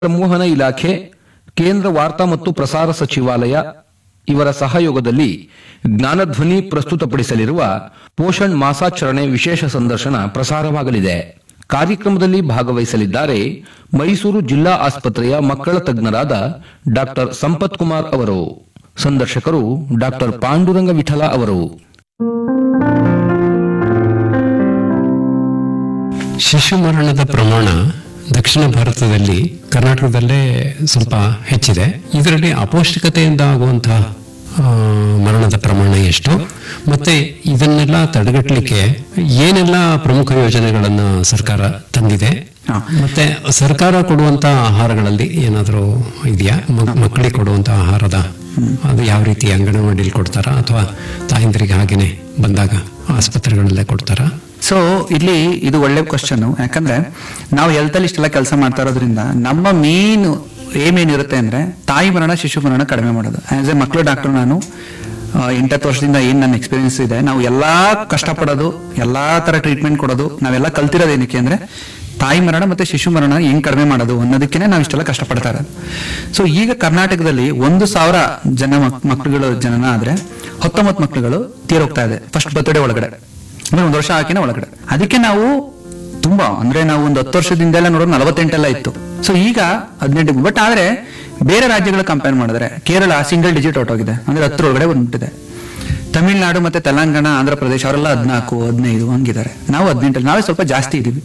ಸಂವಹನ ಇಲಾಖೆ ಕೇಂದ್ರ ವಾರ್ತಾ ಮತ್ತು ಪ್ರಸಾರ ಸಚಿವಾಲಯ ಇವರ ಸಹಯೋಗದಲ್ಲಿ ಜ್ಞಾನಧ್ವನಿ ಪ್ರಸ್ತುತಪಡಿಸಲಿರುವ ಪೋಷಣ್ ಮಾಸಾಚರಣೆ ವಿಶೇಷ ಸಂದರ್ಶನ ಪ್ರಸಾರವಾಗಲಿದೆ ಕಾರ್ಯಕ್ರಮದಲ್ಲಿ ಭಾಗವಹಿಸಲಿದ್ದಾರೆ ಮೈಸೂರು ಜಿಲ್ಲಾ ಆಸ್ಪತ್ರೆಯ ಮಕ್ಕಳ ತಜ್ಞರಾದ ಡಾಕ್ಟರ್ ಸಂಪತ್ ಕುಮಾರ್ ಅವರು ಸಂದರ್ಶಕರು ಡಾಕ್ಟರ್ ಪಾಂಡುರಂಗ ವಿಠಲ ಅವರು ಶಿಶು ಮರಣದ ಪ್ರಮಾಣ ದಕ್ಷಿಣ ಭಾರತದಲ್ಲಿ ಕರ್ನಾಟಕದಲ್ಲೇ ಸ್ವಲ್ಪ ಹೆಚ್ಚಿದೆ ಇದರಲ್ಲಿ ಅಪೌಷ್ಟಿಕತೆಯಿಂದ ಆಗುವಂತಹ ಆ, ಮರಣದ ಪ್ರಮಾಣ ಎಷ್ಟು ಮತ್ತೆ ಇದನ್ನೆಲ್ಲ ತಡೆಗಟ್ಟಲಿಕ್ಕೆ ಏನೆಲ್ಲ ಪ್ರಮುಖ ಯೋಜನೆಗಳನ್ನ ಸರ್ಕಾರ ತಂದಿದೆ ಹಾ. ಮತ್ತೆ ಸರ್ಕಾರ ಕೊಡುವಂತ ಆಹಾರಗಳಲ್ಲಿ ಏನಾದರೂ ಇದೆಯಾ ಮಕ್- ಮಕ್ಕಳಿಗೆ ಕೊಡುವಂತ ಆಹಾರದ ಅದು ಯಾವ ರೀತಿ ಅಂಗನವಾಡಿಲಿ ಕೊಡ್ತಾರಾ ಅಥವಾ ತಾಯಂದ್ರಿಗೆ ಹಾಗೇನೆ ಬಂದಾಗ ಆಸ್ಪತ್ರೆಗಳಲ್ಲೇ ಕೊಡ್ತಾರಾ ಸೊ ಇಲ್ಲಿ ಇದು ಒಳ್ಳೆ ಕ್ವಶನ್ ಯಾಕಂದ್ರೆ ನಾವು ಹೆಲ್ತ್ ಅಲ್ಲಿ ಇಷ್ಟೆಲ್ಲ ಕೆಲಸ ಮಾಡ್ತಾ ಇರೋದ್ರಿಂದ ನಮ್ಮ ಮೇನ್ ಏಮ್ ಏನಿರುತ್ತೆ ಅಂದ್ರೆ ತಾಯಿ ಮರಣ ಶಿಶು ಮರಣ ಕಡಿಮೆ ಮಾಡೋದು ಆಸ್ ಎ ಮಕ್ಕಳು ಡಾಕ್ಟರ್ ನಾನು ಆ, ಎಂಟತ್ತು ವರ್ಷದಿಂದ ಏನ್ ನನ್ನ ಎಕ್ಸ್ಪೀರಿಯನ್ಸ್ ಇದೆ ನಾವು ಎಲ್ಲಾ ಕಷ್ಟಪಡೋದು ಎಲ್ಲಾ ತರ ಟ್ರೀಟ್ಮೆಂಟ್ ಕೊಡೋದು ನಾವೆಲ್ಲ ಕಲ್ತಿರೋದು ಏನಕ್ಕೆ ಅಂದ್ರೆ ತಾಯಿ ಮರಣ ಮತ್ತೆ ಶಿಶು ಮರಣ ಹೆಂಗ್ ಕಡಿಮೆ ಮಾಡೋದು ಅನ್ನೋದಕ್ಕೇನೆ ನಾವು ಇಷ್ಟೆಲ್ಲ ಕಷ್ಟಪಡ್ತಾ ಇರೋದು ಸೊ ಈಗ ಕರ್ನಾಟಕದಲ್ಲಿ ಒಂದು ಸಾವಿರ ಜನ ಮಕ್- ಮಕ್ಳುಗಳು ಜನನ ಆದ್ರೆ ಹತ್ತೊಂಬತ್ತು ಮಕ್ಳುಗಳು ತೀರೋಗ್ತಾ ಇದೆ ಫಸ್ಟ್ ಬರ್ತ್ಡೇ ಒಳಗಡೆ ಅಂದ್ರೆ ಒಂದು ವರ್ಷ ಹಾಕಿನ ಒಳಗಡೆ ಅದಕ್ಕೆ ನಾವು ತುಂಬಾ ಅಂದ್ರೆ ನಾವು ಒಂದು ಹತ್ತು ವರ್ಷದಿಂದ ಎಲ್ಲ ನೋಡೋದು ನಲವತ್ತೆಂಟೆಲ್ಲ ಇತ್ತು ಸೊ ಈಗ ಹದಿನೆಂಟು ಬಟ್ ಆದ್ರೆ ಬೇರೆ ರಾಜ್ಯಗಳು ಕಂಪೇರ್ ಮಾಡಿದ್ರೆ ಕೇರಳ ಸಿಂಗಲ್ ಡಿಜಿಟ್ ಹೊರಟೋಗಿದೆ ಅಂದ್ರೆ ಹತ್ತರ ಒಳಗಡೆ ಬಂದ್ಬಿಟ್ಟಿದೆ ತಮಿಳ್ನಾಡು ಮತ್ತೆ ತೆಲಂಗಾಣ ಆಂಧ್ರ ಪ್ರದೇಶ ಅವರೆಲ್ಲ ಹದಿನಾಲ್ಕು ಹದಿನೈದು ಹಂಗಿದ್ದಾರೆ ನಾವು ಹದಿನೆಂಟು ನಾವೇ ಸ್ವಲ್ಪ ಜಾಸ್ತಿ ಇದೀವಿ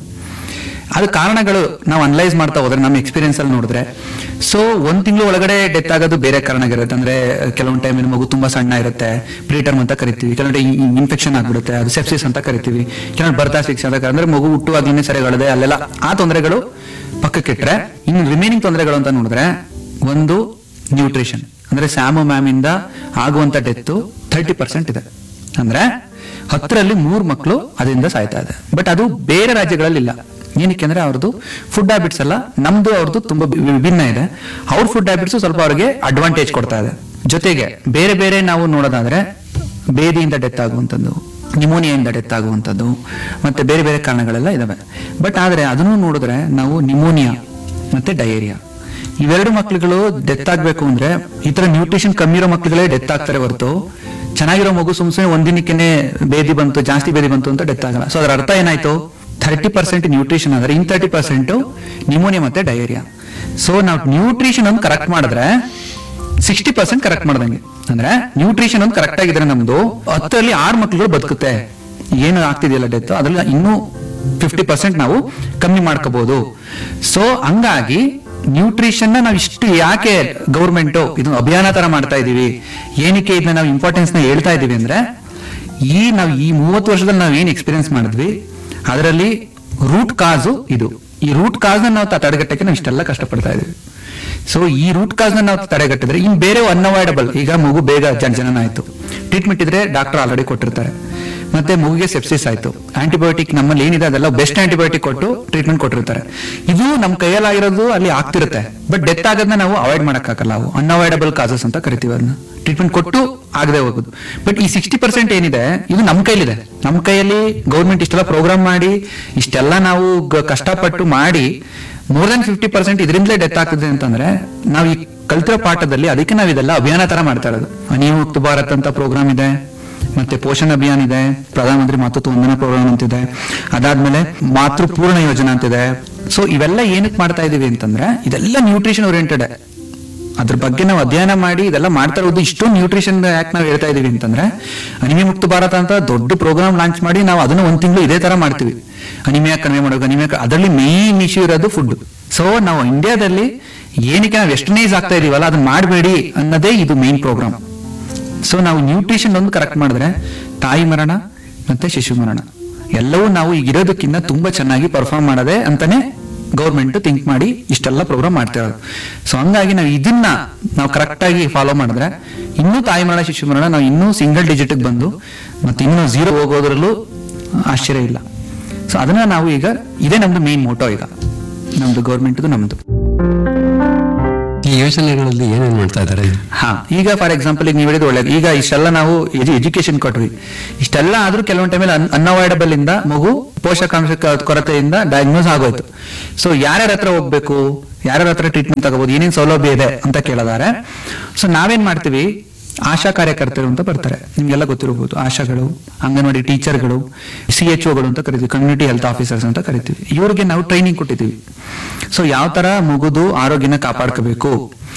ಅದು ಕಾರಣಗಳು ನಾವು ಅನಲೈಸ್ ಮಾಡ್ತಾ ಹೋದ್ರೆ ನಮ್ಮ ಎಕ್ಸ್ಪೀರಿಯನ್ಸ್ ಅಲ್ಲಿ ನೋಡಿದ್ರೆ ಸೊ ಒಂದ್ ತಿಂಗಳು ಒಳಗಡೆ ಡೆತ್ ಆಗೋದು ಬೇರೆ ಕಾರಣಗಳಿರುತ್ತೆ ಅಂದ್ರೆ ಕೆಲವೊಂದು ಟೈಮ್ ಮಗು ತುಂಬಾ ಸಣ್ಣ ಇರುತ್ತೆ ಪ್ರೀಟರ್ಮ್ ಅಂತ ಕರಿತೀವಿ ಕೆಲವೊಂದು ಇನ್ಫೆಕ್ಷನ್ ಆಗ್ಬಿಡುತ್ತೆ ಅದು ಸೆಪ್ಸಿಸ್ ಅಂತ ಕರಿತೀವಿ ಕೆಲವೊಂದು ಬರ್ತಾ ಸಿಕ್ಸ್ ಅಂತ ಕರೀತಾರೆ. ಅಂದ್ರೆ ಮಗು ಹುಟ್ಟುವಾಗ್ಲೇ ಸರಿಗಳದೆ ಅಲ್ಲೆಲ್ಲ ಆ ತೊಂದರೆಗಳು ಪಕ್ಕಕ್ಕಿಟ್ರೆ ಇನ್ನು ರಿಮೈನಿಂಗ್ ತೊಂದರೆಗಳು ಅಂತ ನೋಡಿದ್ರೆ ಒಂದು ನ್ಯೂಟ್ರಿಷನ್ ಅಂದ್ರೆ ಸ್ಯಾಮು ಮ್ಯಾಮ್ ಇಂದ ಆಗುವಂತ ಡೆತ್ ಥರ್ಟಿ ಪರ್ಸೆಂಟ್ ಇದೆ ಅಂದ್ರೆ ಹತ್ತರಲ್ಲಿ ಮೂರ್ ಮಕ್ಕಳು ಅದರಿಂದ ಸಾಯ್ತಾ ಇದೆ ಬಟ್ ಅದು ಬೇರೆ ರಾಜ್ಯಗಳಲ್ಲಿ ಇಲ್ಲ ಏನಕ್ಕೆ ಅಂದ್ರೆ ಅವ್ರದ್ದು ಫುಡ್ ಹ್ಯಾಬಿಟ್ಸ್ ಎಲ್ಲ ನಮ್ದು ಅವ್ರದ್ದು ತುಂಬಾ ವಿ- ವಿಭಿನ್ನ ಇದೆ ಅವ್ರ ಫುಡ್ ಹ್ಯಾಬಿಟ್ಸ್ ಸ್ವಲ್ಪ ಅವ್ರಿಗೆ ಅಡ್ವಾಂಟೇಜ್ ಕೊಡ್ತಾ ಇದೆ ಜೊತೆಗೆ ಬೇರೆ ಬೇರೆ ನಾವು ನೋಡೋದಾದ್ರೆ ಬೇದಿಯಿಂದ ಡೆತ್ ಆಗುವಂಥದ್ದು ನಿಮೋನಿಯಾಯಿಂದ ಡೆತ್ ಆಗುವಂಥದ್ದು ಮತ್ತೆ ಬೇರೆ ಬೇರೆ ಕಾರಣಗಳೆಲ್ಲ ಇದಾವೆ ಬಟ್ ಆದ್ರೆ ಅದನ್ನು ನೋಡಿದ್ರೆ ನಾವು ನಿಮೋನಿಯಾ ಮತ್ತೆ ಡಯೇರಿಯಾ ಇವೆರಡು ಮಕ್ಳುಗಳು ಡೆತ್ ಆಗ್ಬೇಕು ಅಂದ್ರೆ ಈ ತರ ನ್ಯೂಟ್ರಿಷನ್ ಕಮ್ಮಿ ಇರೋ ಮಕ್ಳುಗಳೇ ಡೆತ್ ಆಗ್ತಾರೆ ಹೊರತು ಚೆನ್ನಾಗಿರೋ ಮಗು ಸುಮ್ ಸುಮ್ಮನೆ ಒಂದಿನಕ್ಕೆ ಬೇದಿ ಬಂತು ಜಾಸ್ತಿ ಬೇದಿ ಬಂತು ಅಂತ ಡೆತ್ ಆಗಲ್ಲ ಸೊ ಅದರ ಅರ್ಥ ಏನಾಯ್ತು ಥರ್ಟಿ ಪರ್ಸೆಂಟ್ ನ್ಯೂಟ್ರಿಷನ್ ಆದ್ರೆ ಇನ್ ತರ್ಟಿ ಪರ್ಸೆಂಟ್ ನಿಮೋನಿಯಾ ಮತ್ತೆ ಡಯೇರಿಯಾ ಸೊ ನಾವು ನ್ಯೂಟ್ರಿಷನ್ ಒಂದು ಕರೆಕ್ಟ್ ಮಾಡಿದ್ರೆ ಸಿಕ್ಸ್ಟಿ ಪರ್ಸೆಂಟ್ ಕರೆಕ್ಟ್ ಮಾಡ್ದಂಗೆ ಅಂದ್ರೆ ನ್ಯೂಟ್ರಿಷನ್ ಒಂದು ಕರೆಕ್ಟ್ ಆಗಿದ್ರೆ ನಮ್ದು ಹತ್ತರಲ್ಲಿ ಆರು ಮಕ್ಳುಗಳು ಬದುಕುತ್ತೆ ಏನು ಆಗ್ತಿದೆಯಲ್ಲ ಡೆತ್ ಅದ್ರಲ್ಲಿ ಇನ್ನೂ ಫಿಫ್ಟಿ ಪರ್ಸೆಂಟ್ ನಾವು ಕಮ್ಮಿ ಮಾಡ್ಕೋಬಹುದು ಸೊ ಹಂಗಾಗಿ ನ್ಯೂಟ್ರಿಷನ್ ನಾವು ಇಷ್ಟು ಯಾಕೆ ಗೌರ್ಮೆಂಟ್ ಇದು ಅಭಿಯಾನ ತರ ಮಾಡ್ತಾ ಇದೀವಿ ಏನಕ್ಕೆ ಇದನ್ನ ನಾವು ಇಂಪಾರ್ಟೆನ್ಸ್ ನ ಹೇಳ್ತಾ ಇದೀವಿ ಅಂದ್ರೆ ಈ ನಾವು ಈ ಮೂವತ್ತು ವರ್ಷದಲ್ಲಿ ನಾವು ಏನ್ ಎಕ್ಸ್ಪೀರಿಯನ್ಸ್ ಮಾಡಿದ್ವಿ ಅದರಲ್ಲಿ ರೂಟ್ ಕಾಸು ಇದು ಈ ರೂಟ್ ಕಾಸ್ ನಾವು ತ- ತಡೆಗಟ್ಟಕ್ಕೆ ನಾವು ಇಷ್ಟೆಲ್ಲ ಕಷ್ಟಪಡ್ತಾ ಇದೀವಿ ಸೊ ಈ ರೂಟ್ ಕಾಸ್ ನಾವು ತಡೆಗಟ್ಟಿದ್ರೆ ಇನ್ ಬೇರೆ ಅನ್ಅವಾಯ್ಡಬಲ್ ಈಗ ಮಗು ಬೇಗ ಜನ ಜನನ ಆಯ್ತು ಟ್ರೀಟ್ಮೆಂಟ್ ಇದ್ರೆ ಡಾಕ್ಟರ್ ಆಲ್ರೆಡಿ ಕೊಟ್ಟಿರ್ತಾರೆ ಮತ್ತೆ ಮಗುಗೆ ಸೆಪ್ಸಿಸ್ ಆಯ್ತು ಆಂಟಿಬಯೋಟಿಕ್ ನಮ್ಮಲ್ಲಿ ಏನಿದೆ ಅದೆಲ್ಲ ಬೆಸ್ಟ್ ಆಂಟಿಬಯೋಟಿಕ್ ಕೊಟ್ಟು ಟ್ರೀಟ್ಮೆಂಟ್ ಕೊಟ್ಟಿರ್ತಾರೆ ಇದು ನಮ್ಮ ಕೈಯಲ್ಲಾಗಿರೋದು ಅಲ್ಲಿ ಆಗ್ತಿರುತ್ತೆ ಬಟ್ ಡೆತ್ ಆಗೋದನ್ನ ನಾವು ಅವಾಯ್ಡ್ ಮಾಡಕ್ಕಾಗಲ್ಲ ನಾವು ಅನ್ಅವಾಯ್ಡಬಲ್ ಕಾಸಸ್ ಅಂತ ಕರಿತೀವಿ ಅದನ್ನ ಟ್ರೀಟ್ಮೆಂಟ್ ಕೊಟ್ಟು ಆಗದೆ ಹೋಗೋದು ಬಟ್ ಈ ಸಿಕ್ಸ್ಟಿ ಪರ್ಸೆಂಟ್ ಏನಿದೆ ಇದು ನಮ್ಮ ಕೈಲಿದೆ ನಮ್ಮ ಕೈಯಲ್ಲಿ ಗೌರ್ಮೆಂಟ್ ಇಷ್ಟೆಲ್ಲ ಪ್ರೋಗ್ರಾಮ್ ಮಾಡಿ ಇಷ್ಟೆಲ್ಲ ನಾವು ಗ- ಕಷ್ಟಪಟ್ಟು ಮಾಡಿ ಮೋರ್ ದನ್ ಫಿಫ್ಟಿ ಪರ್ಸೆಂಟ್ ಇದರಿಂದಲೇ ಡೆತ್ ಆಗ್ತದೆ ಅಂತಂದ್ರೆ ನಾವು ಈ ಕಲ್ತಿರೋ ಪಾಠದಲ್ಲಿ ಅದಕ್ಕೆ ನಾವು ಇದೆಲ್ಲ ಅಭಿಯಾನ ತರ ಮಾಡ್ತಾ ಇರೋದು ನೀವು ಮುಕ್ತ ಭಾರತ್ ಅಂತ ಪ್ರೋಗ್ರಾಮ್ ಇದೆ ಮತ್ತೆ ಪೋಷಣ ಅಭಿಯಾನ್ ಇದೆ ಪ್ರಧಾನಮಂತ್ರಿ ಮಾತೃತ್ವ ವಂದನಾ ಪ್ರೋಗ್ರಾಮ್ ಅಂತಿದೆ ಅದಾದ್ಮೇಲೆ ಮಾತೃ ಪೂರ್ಣ ಯೋಜನಾ ಅಂತಿದೆ ಸೊ ಇವೆಲ್ಲ ಏನಕ್ಕೆ ಮಾಡ್ತಾ ಇದೀವಿ ಅಂತಂದ್ರೆ ಇದೆಲ್ಲ ನ್ಯೂಟ್ರಿಷನ್ ಓರಿಯೆಂಟೆಡ್ ಅದ್ರ ಬಗ್ಗೆ ನಾವು ಅಧ್ಯಯನ ಮಾಡಿ ಇದೆಲ್ಲ ಮಾಡ್ತಾ ಇರೋದು ಇಷ್ಟೊಂದು ನ್ಯೂಟ್ರಿಷನ್ ಯಾಕೆ ನಾವು ಹೇಳ್ತಾ ಇದೀವಿ ಅಂತಂದ್ರೆ ಅನಿಮಿಯ ಮುಕ್ತ ಭಾರತ ಅಂತ ದೊಡ್ಡ ಪ್ರೋಗ್ರಾಮ್ ಲಾಂಚ್ ಮಾಡಿ ನಾವು ಅದನ್ನ ಒಂದ್ ತಿಂಗಳು ಇದೇ ತರ ಮಾಡ್ತೀವಿ ಅನಿಮಿಯಾ ಕಡಿಮೆ ಮಾಡೋದು ಅನಿಮಿಯಾ ಅದರಲ್ಲಿ ಮೇನ್ ಇಶ್ಯೂ ಇರೋದು ಫುಡ್ ಸೊ ನಾವು ಇಂಡಿಯಾದಲ್ಲಿ ಏನಕ್ಕೆ ನಾವು ವೆಸ್ಟರ್ನೈಸ್ ಆಗ್ತಾ ಇದೀವಲ್ಲ ಅದನ್ನ ಮಾಡಬೇಡಿ ಅನ್ನೋದೇ ಇದು ಮೇನ್ ಪ್ರೋಗ್ರಾಮ್ ಸೊ ನಾವು ನ್ಯೂಟ್ರಿಷನ್ ಒಂದು ಕರೆಕ್ಟ್ ಮಾಡಿದ್ರೆ ತಾಯಿ ಮರಣ ಮತ್ತೆ ಶಿಶು ಮರಣ ಎಲ್ಲವೂ ನಾವು ಈಗ ಇರೋದಕ್ಕಿಂತ ತುಂಬಾ ಚೆನ್ನಾಗಿ ಪರ್ಫಾರ್ಮ್ ಮಾಡದೆ ಅಂತಾನೆ ಗೌರ್ಮೆಂಟ್ ಥಿಂಕ್ ಮಾಡಿ ಇಷ್ಟೆಲ್ಲ ಪ್ರೋಗ್ರಾಮ್ ಮಾಡ್ತಾ ಇರೋದು ಸೊ ಹಂಗಾಗಿ ನಾವು ಇದನ್ನ ನಾವು ಕರೆಕ್ಟ್ ಆಗಿ ಫಾಲೋ ಮಾಡಿದ್ರೆ ಇನ್ನೂ ತಾಯಿ ಮರಣ ಶಿಶು ಮರಣ ನಾವು ಇನ್ನೂ ಸಿಂಗಲ್ ಡಿಜಿಟ್ ಬಂದು ಮತ್ತೆ ಇನ್ನೂ ಝೀರೋ ಹೋಗೋದ್ರಲ್ಲೂ ಆಶ್ಚರ್ಯ ಇಲ್ಲ ಸೊ ಅದನ್ನ ನಾವು ಈಗ ಇದೇ ನಮ್ದು ಮೇನ್ ಮೋಟೋ ಈಗ ನಮ್ದು ಗೌರ್ಮೆಂಟ್ದು ನಮ್ದು ಈ ಯೋಜನೆಗಳಲ್ಲಿ ಏನೇನ್ ಮಾಡ್ತಾ ಇದ್ದಾರೆ ಹಾ ಈಗ ಫಾರ್ ಎಕ್ಸಾಂಪಲ್ ಈಗ ನೀವು ಹೇಳಿದ ಒಳ್ಳೇದು ಈಗ ಇಷ್ಟೆಲ್ಲ ನಾವು ಎಜುಕೇಶನ್ ಕೊಟ್ವಿ ಇಷ್ಟೆಲ್ಲ ಆದ್ರೂ ಕೆಲವೊಂದು ಟೈಮಲ್ಲಿ ಅನ್ಅವಾಯ್ಡಬಲ್ ಇಂದ ಮಗು ಪೋಷಕಾಂಶ ಕ- ಕೊರತೆಯಿಂದ ಡಯಾಗ್ನೋಸ್ ಆಗೋಯ್ತು ಸೊ ಯಾರ್ಯಾರ ಹತ್ರ ಹೋಗ್ಬೇಕು ಯಾರ್ಯಾರ ಹತ್ರ ಟ್ರೀಟ್ಮೆಂಟ್ ತಗೋಬಹುದು ಏನೇನ್ ಸೌಲಭ್ಯ ಇದೆ ಅಂತ ಕೇಳಿದಾರೆ ಸೊ ನಾವೇನ್ ಮಾಡ್ತೀವಿ ಆಶಾ ಕಾರ್ಯಕರ್ತರು ಅಂತ ಬರ್ತಾರೆ ನಿಮ್ಗೆಲ್ಲ ಗೊತ್ತಿರಬಹುದು ಆಶಾಗಳು ಅಂಗನವಾಡಿ ಟೀಚರ್ಗಳು ಸಿ ಎಚ್ ಒಗಳು ಅಂತ ಕರಿತೀವಿ ಕಮ್ಯುನಿಟಿ ಹೆಲ್ತ್ ಆಫೀಸರ್ಸ್ ಅಂತ ಕರಿತೀವಿ ಇವ್ರಿಗೆ ನಾವು ಟ್ರೈನಿಂಗ್ ಕೊಟ್ಟಿದ್ದೀವಿ ಸೊ ಯಾವ ತರ ಮಗುದು ಆರೋಗ್ಯನ ಕಾಪಾಡ್ಕೋಬೇಕು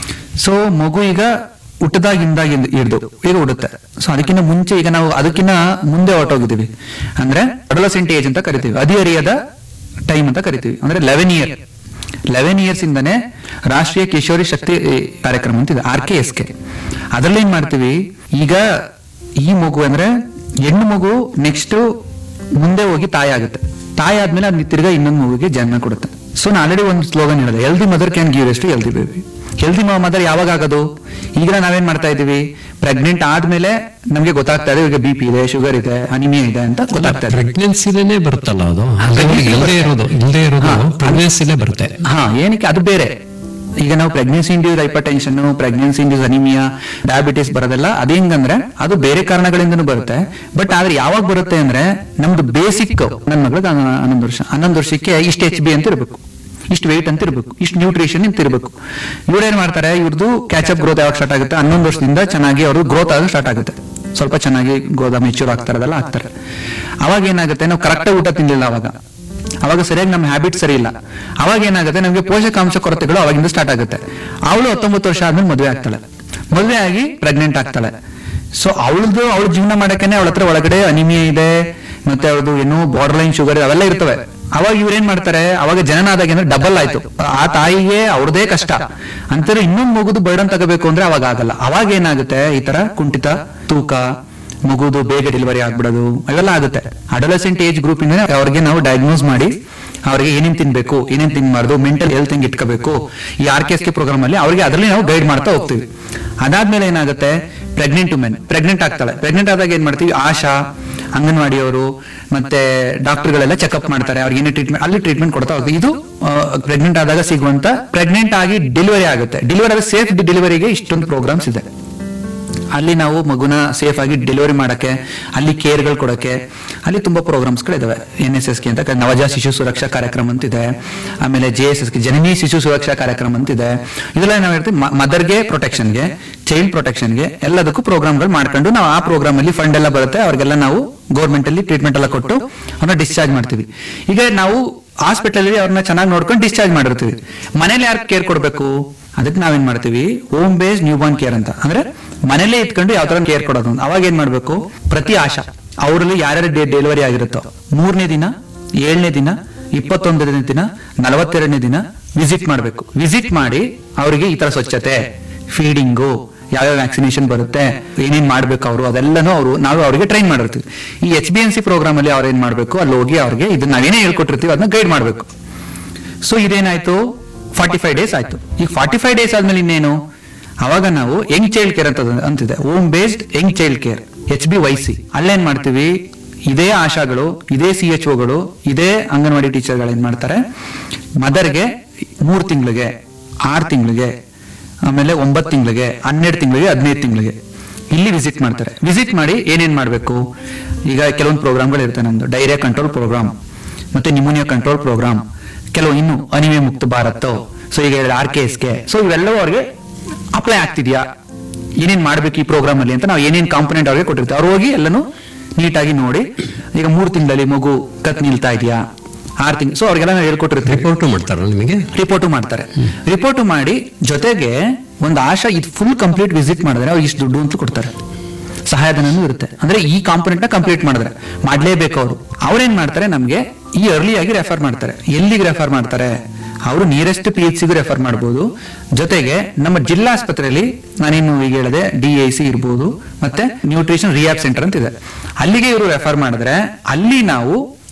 ಸೊ ಮಗು ಈಗ ಹುಟ್ಟದಾಗಿಂದ ಹಿಡಿದು ಈಗ ಉಡುತ್ತೆ ಸೊ ಅದಕ್ಕಿಂತ ಮುಂಚೆ ಈಗ ನಾವು ಅದಕ್ಕಿಂತ ಮುಂದೆ ಹೊರಟೋಗಿದ್ದೀವಿ ಅಂದ್ರೆ ಅಡಲಸೆಂಟ್ ಏಜ್ ಅಂತ ಕರಿತೀವಿ ಹದಿಹರಿಯದ ಟೈಮ್ ಅಂತ ಕರಿತೀವಿ ಅಂದ್ರೆ ಲೆವೆನ್ ಇಯರ್ ಲೆವೆನ್ ಇಯರ್ಸ್ ಇಂದಾನೆ ರಾಷ್ಟ್ರೀಯ ಕಿಶೋರಿ ಶಕ್ತಿ ಏ, ಕಾರ್ಯಕ್ರಮ ಅಂತ ಇದೆ ಆರ್ ಕೆ ಎಸ್ ಕೆ ಅದ್ರಲ್ಲಿ ಏನ್ ಮಾಡ್ತೀವಿ ಈಗ ಈ ಮಗು ಅಂದ್ರೆ ಹೆಣ್ಣು ಮಗು ನೆಕ್ಸ್ಟ್ ಮುಂದೆ ಹೋಗಿ ತಾಯಿ ಆಗುತ್ತೆ ತಾಯಿ ಆದ್ಮೇಲೆ ಅದ್ ತಿರ್ಗಾ ಇನ್ನೊಂದು ಮಗುಗೆ ಜನ್ಮ ಕೊಡುತ್ತೆ ಸೊ ನಾನು ಆಲ್ರೆಡಿ ಒಂದು ಸ್ಲೋಗನ್ ಹೇಳಿದೆ ಹೆಲ್ದಿ ಮದರ್ ಕ್ಯಾನ್ ಗಿವ್ ಎಷ್ಟು ಹೆಲ್ದಿ ಬೇಬಿ ಹೆಲ್ದಿ ಮದರ್ ಯಾವಾಗ ಆಗೋದು ಈಗ ನಾವೇನ್ ಮಾಡ್ತಾ ಇದೀವಿ ಪ್ರೆಗ್ನೆಂಟ್ ಆದ್ಮೇಲೆ ನಮ್ಗೆ ಗೊತ್ತಾಗ್ತಾ ಇದೆ ಈಗ ಬಿ ಪಿ ಇದೆ ಶುಗರ್ ಇದೆ ಅನಿಮಿಯಾ ಇದೆ ಅಂತ ಗೊತ್ತಾಗ್ತಾ ಇದೆ ಪ್ರೆಗ್ನೆನ್ಸಿಲೇನೆ ಬರುತ್ತಲ್ಲ ಅದು ಅಲ್ಲಿವರೆಗೆ ಇಲ್ಲದೆ ಇರೋದು ಇಲ್ಲದೆ ಇರೋದು ಪ್ರೆಗ್ನೆನ್ಸಿಲೇ ಬರುತ್ತೆ ಹಾ ಏನಕ್ಕೆ ಅದು ಬೇರೆ ಈಗ ನಾವು pregnancy induced hypertension pregnancy induced anaemia diabetes ಬರೋದೆಲ್ಲ ಅದು ಹೆಂಗಂದ್ರೆ ಅದು ಬೇರೆ ಕಾರಣಗಳಿಂದನೂ ಬರುತ್ತೆ ಬಟ್ ಆದ್ರೆ ಯಾವಾಗ ಬರುತ್ತೆ ಅಂದ್ರೆ ನಮ್ದು ಬೇಸಿಕ್ ನನ್ನ ಮಗಳಿಗೆ ಹನ್ನೊಂದು ವರ್ಷ ಹನ್ನೊಂದು ವರ್ಷಕ್ಕೆ ಇಷ್ಟು ಎಚ್ ಬಿ ಅಂತ ಇರಬೇಕು ಇಷ್ಟು ವೆಯ್ಟ್ ಅಂತ ಇರಬೇಕು ಇಷ್ಟು ನ್ಯೂಟ್ರಿಷನ್ ಅಂತ ಇರಬೇಕು ಇವ್ರೇನ್ ಮಾಡ್ತಾರೆ ಇವ್ರದ್ದು ಕ್ಯಾಚಪ್ ಗ್ರೋತ್ ಯಾವಾಗ ಸ್ಟಾರ್ಟ್ ಆಗುತ್ತೆ ಹನ್ನೊಂದು ವರ್ಷದಿಂದ ಚೆನ್ನಾಗಿ ಅವ್ರದ್ದು ಗ್ರೋತ್ ಆಗ ಸ್ಟಾರ್ಟ್ ಆಗುತ್ತೆ ಸ್ವಲ್ಪ ಚೆನ್ನಾಗಿ ಗೋದ ಮೆಚೂರ್ ಆಗ್ತಾರೆ ಅದೆಲ್ಲ ಆಗ್ತಾರೆ ಅವಾಗ ಏನಾಗುತ್ತೆ ನಾವು ಕರೆಕ್ಟಾಗಿ ಊಟ ತಿನ್ಲಿಲ್ಲ ಅವಾಗ ಅವಾಗ ಸರಿಯಾಗಿ ನಮ್ಮ ಹ್ಯಾಬಿಟ್ ಸರಿ ಇಲ್ಲ ಅವಾಗ ಏನಾಗುತ್ತೆ ನಮಗೆ ಪೋಷಕಾಂಶ ಕೊರತೆಗಳು ಅವಾಗಿಂದ ಸ್ಟಾರ್ಟ್ ಆಗುತ್ತೆ ಅವಳು ಹತ್ತೊಂಬತ್ತು ವರ್ಷ ಆದ್ಮೇಲೆ ಮದುವೆ ಆಗ್ತಾಳೆ ಮದುವೆ ಆಗಿ ಪ್ರೆಗ್ನೆಂಟ್ ಆಗ್ತಾಳೆ ಸೊ ಅವಳದು ಅವಳ ಜೀವನ ಮಾಡಕ್ಕೇನೆ ಅವಳ ಹತ್ರ ಒಳಗಡೆ ಅನಿಮಿಯಾ ಇದೆ ಮತ್ತೆ ಅವಳದು ಏನು ಬಾರ್ಡರ್ ಲೈನ್ ಶುಗರ್ ಅವೆಲ್ಲ ಇರ್ತವೆ ಅವಾಗ ಇವ್ರೇನ್ ಮಾಡ್ತಾರೆ ಅವಾಗ ಜನನ ಆದಾಗ ಅಂದ್ರೆ ಡಬಲ್ ಆಯ್ತು ಆ ತಾಯಿಗೆ ಅವ್ರದೇ ಕಷ್ಟ ಅಂತಾರೆ ಇನ್ನೊಂದು ಮಗುದು ಬರ್ಡನ್ ತಗೋಬೇಕು ಅಂದ್ರೆ ಅವಾಗ ಆಗಲ್ಲ ಅವಾಗ ಏನಾಗುತ್ತೆ ಈ ತರ ಕುಂಠಿತ ತೂಕ ಮಗುದು ಬೇಗ ಡೆಲಿವರಿ ಆಗ್ಬಿಡೋದು ಅವೆಲ್ಲ ಆಗುತ್ತೆ ಅಡಲಸೆಂಟ್ ಏಜ್ ಗ್ರೂಪ್ ಇಂದ ಅವ್ರಿಗೆ ನಾವು ಡಯಾಗ್ನೋಸ್ ಮಾಡಿ ಅವ್ರಿಗೆ ಏನೇನ್ ತಿನ್ಬೇಕು ಏನೇನ್ ತಿನ್ಬಾರ್ದು ಮೆಂಟಲ್ ಹೆಲ್ತ್ ಹೆಂಗ್ ಇಟ್ಕೋಬೇಕು ಈ R K S K programme ಅಲ್ಲಿ ಅವರಿಗೆ ಅದರಲ್ಲಿ ನಾವು ಗೈಡ್ ಮಾಡ್ತಾ ಹೋಗ್ತೀವಿ ಅದಾದ್ಮೇಲೆ ಏನಾಗುತ್ತೆ ಪ್ರೆಗ್ನೆಂಟ್ ವುಮೆನ್ ಪ್ರೆಗ್ನೆಂಟ್ ಆಗ್ತಾಳೆ ಪ್ರೆಗ್ನೆಂಟ್ ಆದಾಗ ಏನ್ ಮಾಡ್ತೀವಿ ಆಶಾ ಅಂಗನವಾಡಿಯವರು ಮತ್ತೆ ಡಾಕ್ಟರ್ಗಳೆಲ್ಲ ಚೆಕ್ಅಪ್ ಮಾಡ್ತಾರೆ ಅವ್ರಿಗೆ ಏನೇ ಟ್ರೀಟ್ಮೆಂಟ್ ಅಲ್ಲಿ ಟ್ರೀಟ್ಮೆಂಟ್ ಕೊಡ್ತಾ ಹೋಗ್ತೀವಿ ಇದು ಪ್ರೆಗ್ನೆಂಟ್ ಆದಾಗ ಸಿಗುವಂತ ಪ್ರೆಗ್ನೆಂಟ್ ಆಗಿ ಡೆಲಿವರಿ ಆಗುತ್ತೆ ಡೆಲಿವರಿ ಆದ ಸೇಫ್ ಡೆಲಿವರಿಗೆ ಇಷ್ಟೊಂದು ಪ್ರೋಗ್ರಾಮ್ಸ್ ಇದೆ ಅಲ್ಲಿ ನಾವು ಮಗುನ ಸೇಫ್ ಆಗಿ ಡೆಲಿವರಿ ಮಾಡಕ್ಕೆ ಅಲ್ಲಿ ಕೇರ್ಗಳು ಕೊಡಕ್ಕೆ ಅಲ್ಲಿ ತುಂಬಾ ಪ್ರೋಗ್ರಾಮ್ಸ್ ಗಳಿದಾವೆ ಎನ್ ಎಸ್ ಎಸ್ ಕೆ ಅಂತ ನವಜಾತ ಶಿಶು ಸುರಕ್ಷಾ ಕಾರ್ಯಕ್ರಮ ಅಂತಿದೆ ಆಮೇಲೆ J S S K Janani Shishu Suraksha Karyakram ಅಂತಿದೆ ಇದೆಲ್ಲ ನಾವು ಹೇಳ್ತೀವಿ ಮದರ್ಗೆ ಪ್ರೊಟೆಕ್ಷನ್ಗೆ ಚೈಲ್ಡ್ ಪ್ರೊಟೆಕ್ಷನ್ಗೆ ಎಲ್ಲದಕ್ಕೂ ಪ್ರೋಗ್ರಾಮ್ಗಳು ಮಾಡ್ಕೊಂಡು ನಾವು ಆ ಪ್ರೋಗ್ರಾಮ್ ಅಲ್ಲಿ ಫಂಡ್ ಎಲ್ಲ ಬರುತ್ತೆ ಅವ್ರಿಗೆಲ್ಲ ನಾವು ಗೌರ್ಮೆಂಟ್ ಅಲ್ಲಿ ಟ್ರೀಟ್ಮೆಂಟ್ ಎಲ್ಲ ಕೊಟ್ಟು ಅವ್ರನ್ನ ಡಿಸ್ಚಾರ್ಜ್ ಮಾಡ್ತೀವಿ ಈಗ ನಾವು ಹಾಸ್ಪಿಟಲ್ ಅಲ್ಲಿ ಅವ್ರನ್ನ ಚೆನ್ನಾಗಿ ನೋಡ್ಕೊಂಡು ಡಿಸ್ಚಾರ್ಜ್ ಮಾಡಿರ್ತೀವಿ ಮನೇಲಿ ಯಾರು ಕೇರ್ ಕೊಡಬೇಕು ಅದಕ್ಕೆ ನಾವೇನ್ ಮಾಡ್ತೀವಿ home based newborn care ಅಂತ ಅಂದ್ರೆ ಮನೇಲೆ ಇಟ್ಕೊಂಡು ಯಾವ ತರ ಕೇರ್ ಕೊಡೋದು ಅಂತ ಅವಾಗ ಏನ್ ಮಾಡ್ಬೇಕು ಪ್ರತಿ ಆಶಾ ಅವರಲ್ಲಿ ಯಾರ್ಯಾರು ಡೆಲಿವರಿ ಆಗಿರುತ್ತೋ ಮೂರನೇ ದಿನ ಏಳನೇ ದಿನ ಇಪ್ಪತ್ತೊಂದನೇ ದಿನ ನಲವತ್ತೆರಡನೇ ದಿನ ವಿಸಿಟ್ ಮಾಡಬೇಕು ವಿಸಿಟ್ ಮಾಡಿ ಅವರಿಗೆ ಈ ತರ ಸ್ವಚ್ಛತೆ ಫೀಡಿಂಗು ಯಾವ್ಯಾವ ವ್ಯಾಕ್ಸಿನೇಷನ್ ಬರುತ್ತೆ ಏನೇನ್ ಮಾಡ್ಬೇಕು ಅವರು ಅದೆಲ್ಲನೂ ಅವರು ನಾವು ಅವರಿಗೆ ಟ್ರೈನ್ ಮಾಡಿರ್ತೀವಿ ಈ H B N C programme ಅಲ್ಲಿ ಅವ್ರು ಏನ್ ಮಾಡ್ಬೇಕು ಅಲ್ಲಿ ಹೋಗಿ ಅವ್ರಿಗೆ ಇದನ್ನ ನಾವೇನೇ ಹೇಳ್ಕೊಟ್ಟಿರ್ತೀವಿ ಅದನ್ನ ಗೈಡ್ ಮಾಡ್ಬೇಕು ಸೊ ಇದೇನಾಯ್ತು ಫಾರ್ಟಿ ಫೈವ್ ಡೇಸ್ ಆಯ್ತು ಈಗ ಫಾರ್ಟಿ ಫೈವ್ ಡೇಸ್ ಆದ್ಮೇಲೆ ಇನ್ನೇನು ಅವಾಗ ನಾವು ಯಂಗ್ ಚೈಲ್ಡ್ ಕೇರ್ ಅಂತ ಅಂತಿದೆ home based young child care H B Y C ಅಲ್ಲೇನ್ ಮಾಡ್ತೀವಿ ಇದೇ ಆಶಾಗಳು ಇದೇ ಸಿ ಎಚ್ ಒಗಳು ಇದೇ ಅಂಗನವಾಡಿ ಟೀಚರ್ಗಳು ಏನ್ ಮಾಡ್ತಾರೆ ಮದರ್ಗೆ ಮೂರ್ ತಿಂಗಳಿಗೆ ಆರು ತಿಂಗಳಿಗೆ ಆಮೇಲೆ ಒಂಬತ್ತು ತಿಂಗಳಿಗೆ ಹನ್ನೆರಡು ತಿಂಗಳಿಗೆ ಹದಿನೈದು ತಿಂಗಳಿಗೆ ಇಲ್ಲಿ ವಿಸಿಟ್ ಮಾಡ್ತಾರೆ ವಿಸಿಟ್ ಮಾಡಿ ಏನೇನ್ ಮಾಡ್ಬೇಕು ಈಗ ಕೆಲವೊಂದು ಪ್ರೋಗ್ರಾಮ್ಗಳು ಇರುತ್ತೆ ನಮ್ದು ಡೈರಿಯಾ ಕಂಟ್ರೋಲ್ ಪ್ರೋಗ್ರಾಮ್ ಮತ್ತೆ ನಿಮೋನಿಯಾ ಕಂಟ್ರೋಲ್ ಪ್ರೋಗ್ರಾಮ್ ಕೆಲವು ಇನ್ನು ಅನಿಮೆ ಮುಕ್ತ ಭಾರತ್ ಸೊ ಈಗ R K S K so ಇವೆಲ್ಲವೂ ಅವ್ರಿಗೆ ಅಪ್ಲೈ ಆಗ್ತಿದ್ಯಾ ಏನೇನ್ ಮಾಡ್ಬೇಕು ಈ ಪ್ರೋಗ್ರಾಮ್ ಅಲ್ಲಿ ಅಂತ ನಾವು ಏನೇನ್ ಕಾಂಪೊನೆಂಟ್ ಅವ್ರಿಗೆ ಕೊಟ್ಟಿರ್ತೀವಿ ಅವ್ರು ಹೋಗಿ ಎಲ್ಲನೂ ನೀಟಾಗಿ ನೋಡಿ ಈಗ ಮೂರ್ ತಿಂಗಳಲ್ಲಿ ಮಗು ಕತ್ ನಿಲ್ತಾ ಇದೆಯಾ ಆರ್ ತಿಂಗ್ ಸೊ ಅವ್ರಿಗೆಲ್ಲ ನಾವು ಹೇಳ್ಕೊಟ್ಟಿರ್ತೀವಿ ರಿಪೋರ್ಟು ಮಾಡ್ತಾರಲ್ಲ ನಿಮಗೆ ರಿಪೋರ್ಟ್ ಮಾಡ್ತಾರೆ ರಿಪೋರ್ಟ್ ಮಾಡಿ ಜೊತೆಗೆ ಒಂದು ಆಶಾ ಇದು ಫುಲ್ ಕಂಪ್ಲೀಟ್ ವಿಸಿಟ್ ಮಾಡಿದ್ರೆ ಅವ್ರಿಗೆ ಇಷ್ಟು ದುಡ್ಡು ಅಂತ ಕೊಡ್ತಾರೆ ಸಹಾಯಧನನೂ ಇರುತ್ತೆ ಅಂದ್ರೆ ಈ ಕಾಂಪೊನೆಂಟ್ ನ ಕಂಪ್ಲೀಟ್ ಮಾಡಿದ್ರೆ ಮಾಡ್ಲೇಬೇಕು ಅವರು ಅವ್ರೇನ್ ಮಾಡ್ತಾರೆ ನಮ್ಗೆ ಈ ಅರ್ಲಿ ಆಗಿ ರೆಫರ್ ಮಾಡ್ತಾರೆ ಎಲ್ಲಿಗೆ ರೆಫರ್ ಮಾಡ್ತಾರೆ ಅವರು ನಿಯರೆಸ್ಟ್ ಪಿ ಎಚ್ ಸಿಗೂ ರೆಫರ್ ಮಾಡ್ಬೋದು ಜೊತೆಗೆ ನಮ್ಮ ಜಿಲ್ಲಾ ಆಸ್ಪತ್ರೆಯಲ್ಲಿ ನಾನೇನು ಈಗ ಹೇಳಿದೆ ಡಿ ಐ ಸಿ ಇರ್ಬೋದು ಮತ್ತೆ ನ್ಯೂಟ್ರಿಷನ್ ರಿಯಾಬ್ ಸೆಂಟರ್ ಅಂತ ಇದೆ ಅಲ್ಲಿಗೆ ಇವರು ರೆಫರ್ ಮಾಡಿದ್ರೆ ಅಲ್ಲಿ ನಾವು